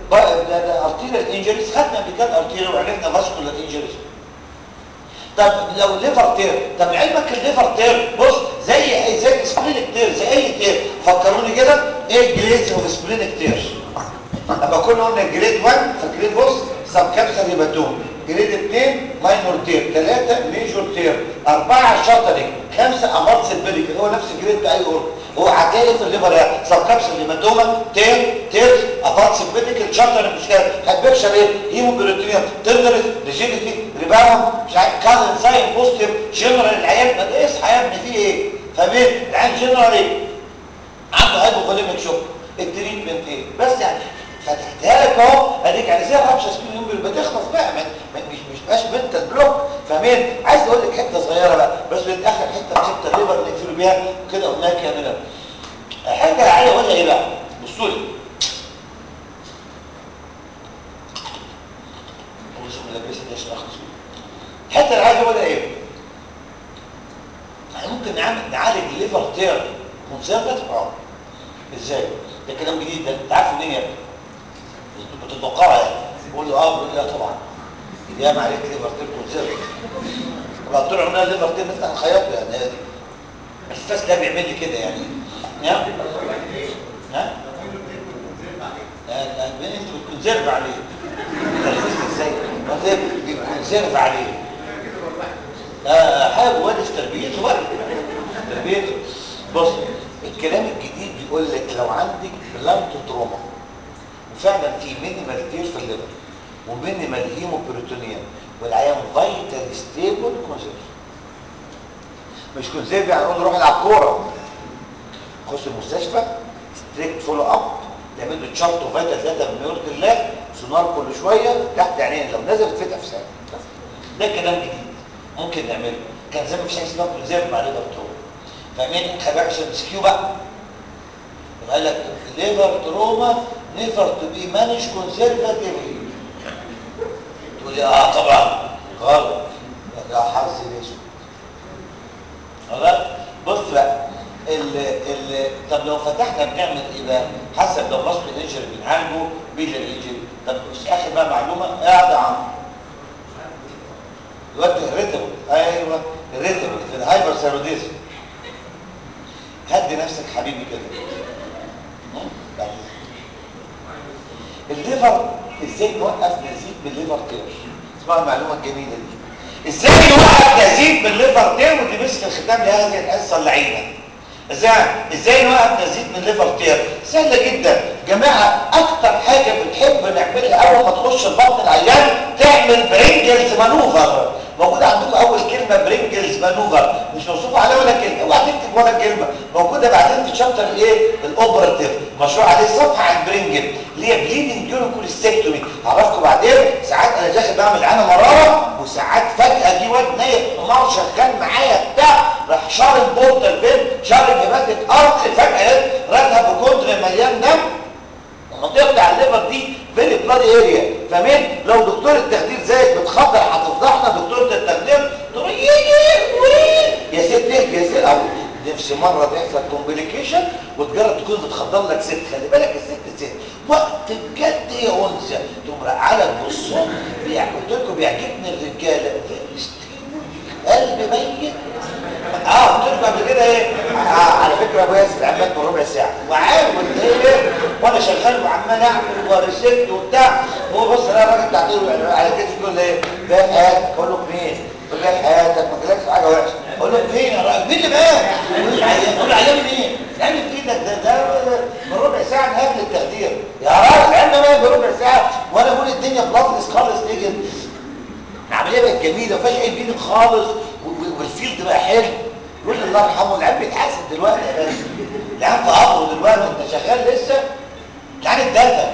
بقى ده ده ارتيريال انجريز خدنا قبل كده ارتيريال وعرفنا فاسكولار انجريز طب لو ليفر تير طب علمك الليفر تير بص زي زي السبلينك تير زي اي تير فكروني كده ايه جريدز اوف سبلينك تير لما كنا قلنا جريد 1 فاكرين بص سب كابسل هيباتوم جريد 2 ماينور تير 3 ميجور تير 4 شاترينج 5 امارس البيليك هو نفس الجريد بتاع اي اورجن هو هتلاقي في الليفر يعني سب كابسل هيباتوما تير تير افاتس البيليك شاترينج مش كده هتبكشر ايه هيموبيروتينيوم تندرس ريجيديتي ريباوند مش عارف كان ساين بوستيف جنرال العيان ما ده اصحى يا ابني فيه ايه فاهمين العيان جنرال ايه عنده هايبوفوليميك شوك التريتمنت ايه بس يعني فتحتها لك اهو اديك يعني زي الربشه سكين يوم بتخلص بقى ما ما- مش مش بقاش بنت بلوك فاهمين عايز اقول لك حته صغيره بقى بس بنتاخر حته في حته الليفر نقفل بيها كده قلناها كامله حاجه عايز اقولها ايه بقى بصوا لي وشو ملبسه دي عشان اخلص الحته اللي عايز اقولها ايه يعني ممكن نعمل نعالج الليفر تير كونسرفتيف اه ازاي ده كلام جديد ده انت عارفه منين يا ابني بتتوقعها يعني بقول له اه بقول له لا طبعا يا معلش ليفر تير كونسرفتيف طبعا طول عمرنا ليفر تير نفتح الخياط يعني هي دي الفاس ده بيعمل لي كده يعني ها ها البين انت بتكونسيرف عليه تركيز ازاي انت بتكونسيرف عليه آه حاجه جوه في تربيته بقى تربيته بص الكلام الجديد بيقول لك لو عندك بلانت تروما وفعلا في مينيمال تير في الليفر ومينيمال هيموبروتونيا والعيان فايتال ستيبل كونسيرف مش كونسيرف يعني نقول روح العب كوره خش المستشفى ستريكت فولو اب نعمل له تشارت وفايتال داتا من يرضي الله سونار كل شويه تحت عينين لو نزلت فتح في ساعه ده كلام جديد ممكن نعمله كان زمان مفيش حاجه اسمها كونسيرف مع ليفر تروما فاهمين خلي بالك عشان مسكيو بقى قال لك ليفر تروما نيفر تو بي مانج كونسرفاتيفلي تقول لي اه طبعا غلط ده حظ الاسود خلاص بص بقى ال ال طب لو فتحنا بنعمل ايه بقى حسب لو مصر انجري بنعالجه بيجر انجري طب مش اخر بقى معلومه قاعد عم دلوقتي الريتبل ايوه الريتبل في الهايبر ثيروديزم هدي نفسك حبيبي كده يعني الليفر ازاي نوقف نزيد بالليفر تير اسمعوا المعلومه الجميله دي ازاي نوقف نزيد بالليفر تير ودي مسك الختام لهذه الحصه اللعينه ازاي ازاي نوقف نزيد من الليفر تير سهله جدا جماعه اكتر حاجه بنحب نعملها اول ما تخش البطن العيان تعمل برينجلز مانوفر موجودة عندكم أول كلمة برينجلز مانوفر مش موصوف عليها ولا كلمة اوعى تكتب ولا كلمة موجودة بعدين في شابتر الايه الأوبراتيف مشروع عليه صفحة عن برينجل اللي هي بليدنج ديورنج كوليستكتومي هعرفكم بعدين ساعات أنا داخل بعمل عنا مرارة وساعات فجأة جه واد نايم حمار شغال معايا بتاع راح شارب بورتال فين شارب هيباتيك أرض فجأة راتها بكونتر مليان دم المنطقه بتاع الليفر دي فيري بلادي اريا فاهمين لو دكتور التخدير زيك بتخدر هتفضحنا دكتوره التخدير تقول يجي يا ست اهدي يا ست او نفسي مره بيحصل كومبليكيشن وتجرب تكون بتخدر لك ست خلي بالك الست ست وقت بجد يا انثى تقوم على تبصوا قلت لكم بيعجبني الرجاله قلب ميت اه قلت لكم قبل كده ايه آه على فكره ابو ياسر عمال بربع ساعه وعارف قلت ايه وانا شغال وعمال اعمل وريست وبتاع هو بص انا الراجل بتاع على كتفي يقول لي ايه باقي حياتك اقول له مين يقول لي حياتك ما جالكش حاجه وحشه اقول له فين يا راجل مين اللي مات يقول لي عيان يقول لي عيان مين يعني في ايدك ده ده من ربع ساعه من قبل التخدير يا راجل عندنا مات بربع ساعه وانا بقول الدنيا بلطس خالص ليه كده العمليه بقت جميله وفجاه يبين خالص والفيلد بقى حلو يقول لي الله يرحمه العيال بيتحاسب دلوقتي يا باشا العيال في قبره دلوقتي انت شغال لسه العيال اتدفن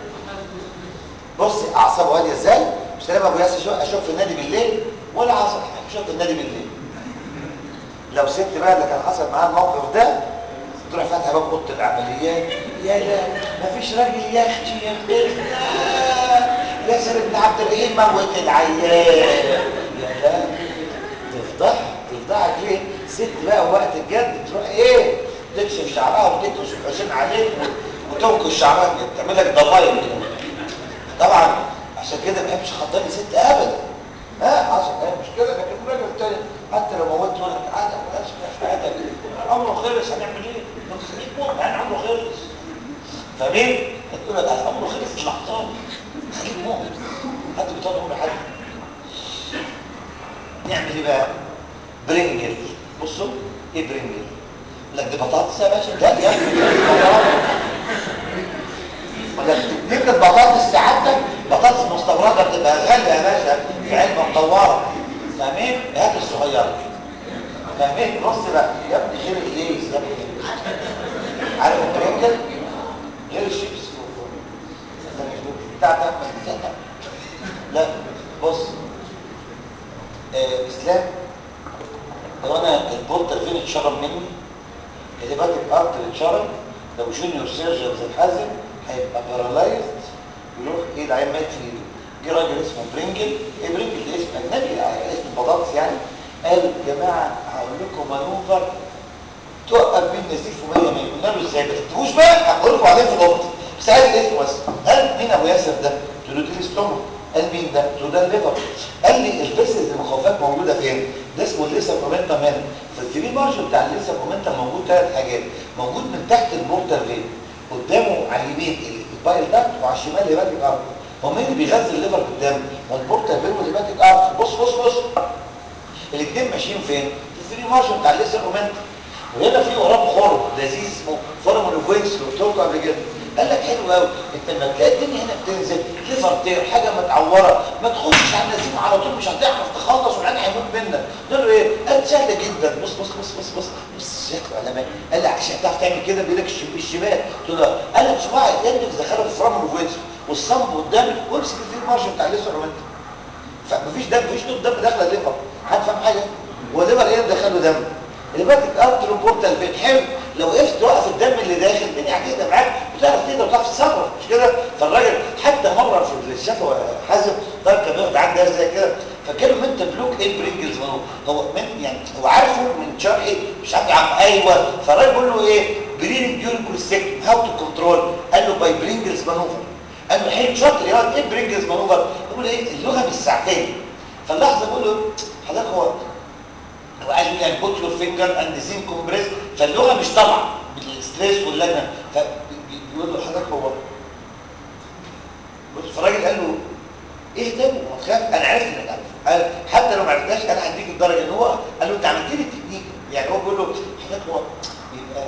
بص اعصابه هاديه ازاي مش لما ابو ياسر اشوف في النادي بالليل ولا حصل حاجه اشوف في النادي بالليل لو ست بقى اللي كان حصل معاه الموقف ده تروح فاتحه باب اوضه العمليات يا لا مفيش راجل يا اختي يا اختنا ياسر بن عبد الرحيم موت العيان يا لا تفضح تفضحك ليه ست بقى وقت الجد تروح ايه تكشف شعرها وتكشف الحسين عليك وتنكش شعرها كده تعمل لك ضفاير كده طبعا عشان كده ما بحبش اخطط لي ست ابدا ها عشان هي مش كده لكن الراجل التاني حتى لو موت يقول لك عادي ما بقاش في حياتك عمره خلص هنعمل ايه؟ ما تخليك موت يعني عمره خلص فاهمين؟ هتقول لك عمره خلص في لحظات خليك موت حد بيطلع عمر حد نعمل ايه بقى؟ برنجل بصوا ايه برنجل؟ لا دي بطاطس يا باشا لا يا ولا نبدأ بطاطس سعادتك بطاطس مستوردة بتبقى غالية يا باشا في علبة مدورة فاهمين؟ هات الصغيرة فاهمين؟ بص بقى يا ابني غير الليز يا ابني عارف البرنجل؟ غير الشيبس بتاع ده لا بص آه اسلام لو انا البولتر فين اتشرب مني الهيباتيك ارتر اتشرب لو جونيور سيرجن الحازم هيبقى بارالايزد يروح ايه العين مات في ايده جه راجل اسمه برينجل ايه برينجل ده اسم اجنبي على اسم بطاطس يعني قال يا جماعه هقول لكم مانوفر توقف بيه النزيف و100 100 قلنا له ازاي ما تكتبوش بقى هقول لكم عليه في الاوضه بس عايز اسمه بس قال مين ابو ياسر ده؟ قلت له دي الاستومك قال مين ده؟ قلت له ده الليفر قال لي الفيسز المخاوفات موجوده فين؟ ده اسمه الليسر مومنتم هنا في الثري مارجن بتاع الليسر مومنتم موجود ثلاث حاجات موجود من تحت المورتال فين قدامه على اليمين البايل داكت وعلى الشمال الهيباتيك ارت هو مين اللي بيغذي الليفر قدام؟ ما المورتال فين والهيباتيك ارت بص بص بص الاثنين ماشيين فين؟ في الثري مارجن بتاع الليسر مومنتم وهنا في وراه خرم لذيذ اسمه فورمولوفوينس اللي قلت لكم قبل كده قال لك حلو قوي انت لما تلاقي الدنيا هنا بتنزل ليفر تير حاجه متعوره ما تخشش على النزيف على طول مش هتعرف تخلص والعين هيموت منك قال له ايه؟ قال سهله جدا بص بص بص بص بص بص شكله علامات قال لي عشان تعرف تعمل كده بايدك الشمال قلت له قال لك صباعي يدك دخله في فورمولوفوينس والصنب قدامك وامسك الفيل مارجن بتاع الليسر رومانتي فمفيش دم مفيش نقطه دم داخله الليفر حد فاهم حاجه؟ هو الليفر ايه دخله دم الهيباتيك ارتر بورتال فين حلو لو وقفت توقف الدم اللي داخل الدنيا هتهدى معاك وتعرف تقدر وتعرف تتصرف مش كده فالراجل حتى مره في الشفا حازم طيب كان بياخد عندي درس زي كده فكانوا من بلوك ايه برينجلز هو من يعني هو عارفه من شرحي مش عارف عم ايوه فالراجل بيقول له ايه برينج ديورنج كوليستيك هاو تو كنترول قال له باي برينجلز مانوفر قال له حلو شاطر يا واد ايه برينجلز مانوفر يقول ايه اللغه مش ساعتين فاللحظه بيقول له حضرتك هو هو عايز يقول يعني بوت يور فينجر اند سين كومبريس فاللغه مش طالعه بالستريس واللجنه فبيقول له حضرتك هو بص فالراجل قال له ايه ده وما تخاف انا عرفت انك عارف قال حتى لو ما عرفتهاش انا هديك الدرجه ان هو قال له انت عملت لي التكنيك يعني هو بيقول له حضرتك هو يبقى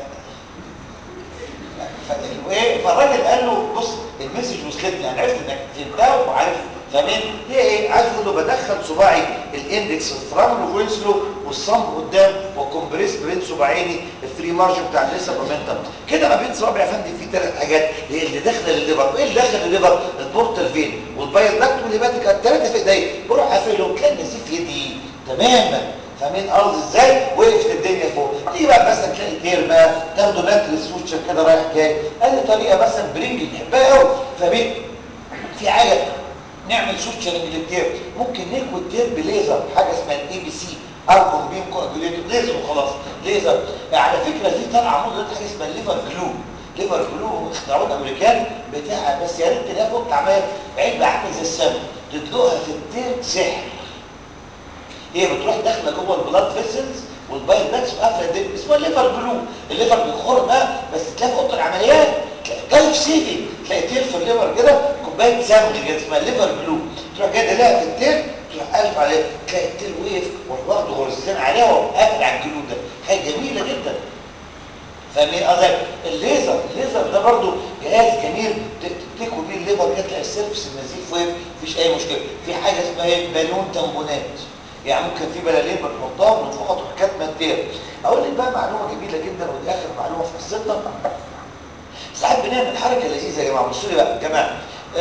ايه فالراجل قال له بص المسج وصلتني انا عرفت انك فهمتها وعارف فاهمين هي ايه عايز اقول له بدخل صباعي الاندكس في الفرامل وفوينسلو والصمب قدام وكمبريس بين صباعيني الفري مارجن بتاع الليسر مومنتم كده ما بين صوابعي يا فندم في ثلاث حاجات هي اللي داخله للليفر وايه اللي داخل للليفر البورتال فين والبايل داكت والهيباتيك الثلاثه في ايديا بروح قافلهم تلاقي النزيف في يدي تماما فاهمين ارض ازاي وقفت الدنيا فوق تيجي بقى مثلا تلاقي تير بقى تاخده ماتريس سوتشر كده رايح جاي ادي طريقه مثلا برينج بنحبها قوي فاهمين في حاجه نعمل سوتشرنج للتير ممكن نكوي التير بليزر حاجه اسمها الاي بي سي ارجون بيم كواجوليتور ليزر وخلاص ليزر على فكره في طالعه موضه دلوقتي حاجه اسمها الليفر جلو ليفر جلو اختراعوه الامريكان بتاع بس يا ريت تلاقيها فوق عمال علبه عامله زي السم تدلقها في التير سحر هي بتروح داخله جوه البلاد فيسلز والبايل باكس وقافله الدم اسمها ليفر جلو الليفر بيخر بقى بس تلاقي في اوضه العمليات تلاقي سيفي تلاقي تير في الليفر كده كوبايه سمغ كده اسمها ليفر جلو تروح جاي تلاقيها في التير تروح قلب عليه تلاقي التير وقف وراح واخد غرزتين عليها وقافل على الجلو ده حاجه جميله جدا فاهمين قصدي الليزر الليزر ده برضو جهاز جميل تكتكوا بيه الليفر كده تلاقي السيرفس النزيف وقف مفيش اي مشكله في حاجه اسمها ايه بالون تامبونات يعني ممكن في بلالين بنحطها ونفوقها تروح كاتمه التير اقول لك بقى معلومه جميله جدا ودي اخر معلومه في قصتنا ساعات بنعمل حركه لذيذه يا جماعه بصوا لي بقى يا جماعه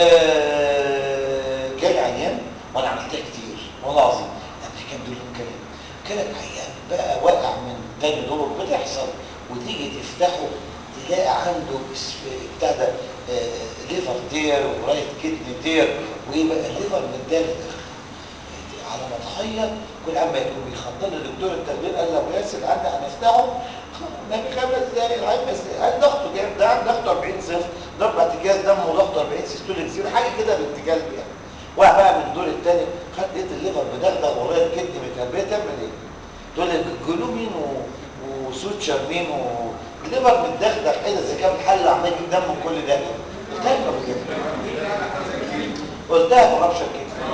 آه جالي عيان وانا عملتها كتير والله العظيم انا كان بدون كلام كلام عيان بقى واقع من تاني دور بتحصل وتيجي تفتحه تلاقي عنده بتاع ده آه ليفر تير ورايت كدني تير وايه بقى الليفر متدلدل على ما تخيل كل عم يكون بيخطط لي دكتور التخدير قال له ياسر عندي هنفتحه ما في خمس دقايق العين بس قال ضغطه جامد ده عنده ضغطه 40 صفر ضرب اعتكاز دم وضغط 41 سيستوليك زيرو حاجه كده بنت كلب يعني واحد بقى من الدور الثاني خد لقيت الليفر بدغدغ ورايا الكدني متهبيه تعمل ايه؟ تقول لك الجلو مين و... وسوتشر مين و... الليفر متدغدغ ايه ده اذا كان الحل عمال يجيب دم من كل ده قلتها لك قبل كده قلتها في ربشه كده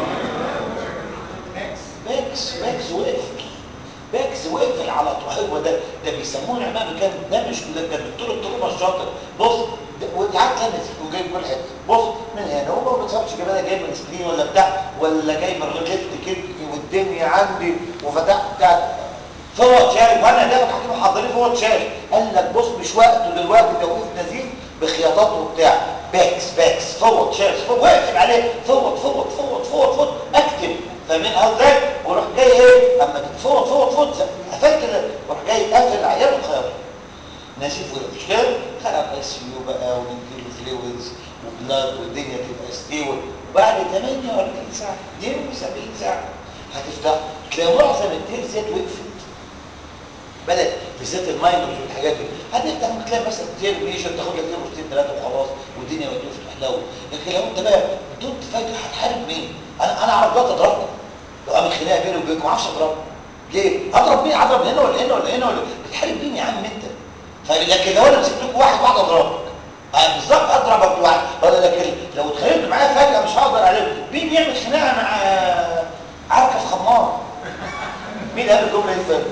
باكس باكس وقف باكس وقف على طول هو ده ده بيسموه العلماء كان ده مش ده ده الدكتور الطلبه الشاطر بص وقعدت انا وجايب كل حته بص من هنا هو ما بتصابش كمان جاي من سكرين ولا بتاع ولا جاي من رجلت كدني والدنيا عندي وفتحت بتاع فهو اتشال وانا ده الحكيم حاضرين فهو اتشال قال لك بص مش وقته دلوقتي توقيف نزيف بخياطات وبتاع باكس باكس فوت شيرز فوت واقف عليه فوت فوت فوت فوت فوت اكتب فاهمين ازاي وروح جاي ايه اما فوت فوت فوت قفلت كده وروح جاي قافل العيال وخيار ناشف مش كده خلق اس يو بقى ونديله فلويدز وبلاد والدنيا تبقى ستيبل وبعد 48 ساعه 72 ساعه هتفتح تلاقي معظم التيرزات وقفت بدات بالذات الماينرز والحاجات دي هتفتح ممكن تلاقي مثلا تير ميجر تاخد لك تير ثلاثه وخلاص والدنيا ما تقولش تحلو لكن لو انت بقى بدون فجاه هتحارب مين؟ انا انا اعرف دلوقتي اضربكم لو قامت خناقه بيني وبينكم ما اعرفش اضربكم ليه؟ اضرب مين؟ اضرب هنا ولا هنا ولا هنا ولا بتحارب مين يا عم انت؟ فلكن لو انا مسكت لكم واحد واحد اضربك آه بالظبط اضربك واحد ولا لكن لو اتخانقت معايا فجاه مش هقدر عليكم مين بيعمل خناقه مع عركه خمار؟ مين قال الجمله دي فجاه؟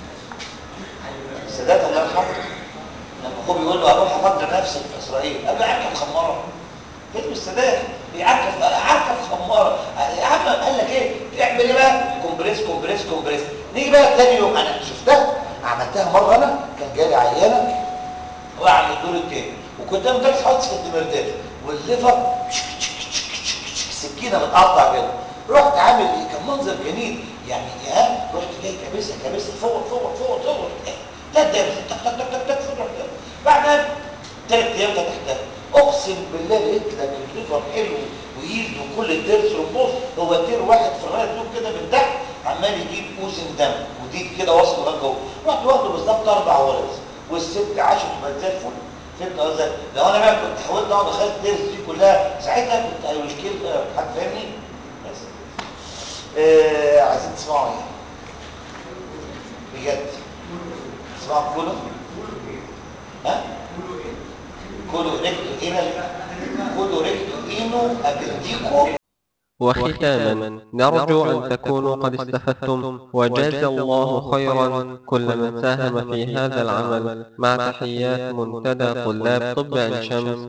السادات الله يرحمه لما اخوه بيقول له اروح افجر نفسي في اسرائيل قال له عركه خماره فيلم السادات بيعركف عركه خماره يا عم قال لك ايه تعمل ايه بقى كومبريس كومبريس كومبريس نيجي بقى تاني يوم انا شفتها عملتها مره انا كان جالي عيانه وقع من الدور التاني وكنت انا مدرس حادث في الدمردات والليفر سكينه متقطع كده رحت عامل ايه كان منظر جميل يعني يا رحت جاي كابسها كابسها فوق فوق فوق فوق لا ده تك تك تك تك تك فوق بعدها ثلاث ايام فتحتها اقسم بالله لقيت لك الليفر حلو ويلد وكل الترس ربوص هو تير واحد في الرايه دوب كده من تحت عمال يجيب اوزن دم ودي كده واصل لغايه جوه رحت واخده بالظبط اربع ورث والست عاشت بقت زي الفل فهمت قصدي لو انا بقى كنت حاولت اقعد اخلي الترس دي كلها ساعتها كنت هيشكل حد فاهمني بس آه عايزين تسمعوا ايه بجد تسمعوا كله ها كله ريكتو هنا كله ريكتو اينو ابديكو وختاما نرجو أن تكونوا قد استفدتم وجاز الله خيرا كل من ساهم في هذا العمل مع تحيات منتدى طلاب طب عين شمس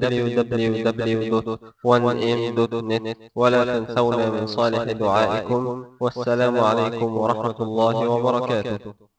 www.1m.net ولا تنسونا من صالح دعائكم والسلام عليكم ورحمة الله وبركاته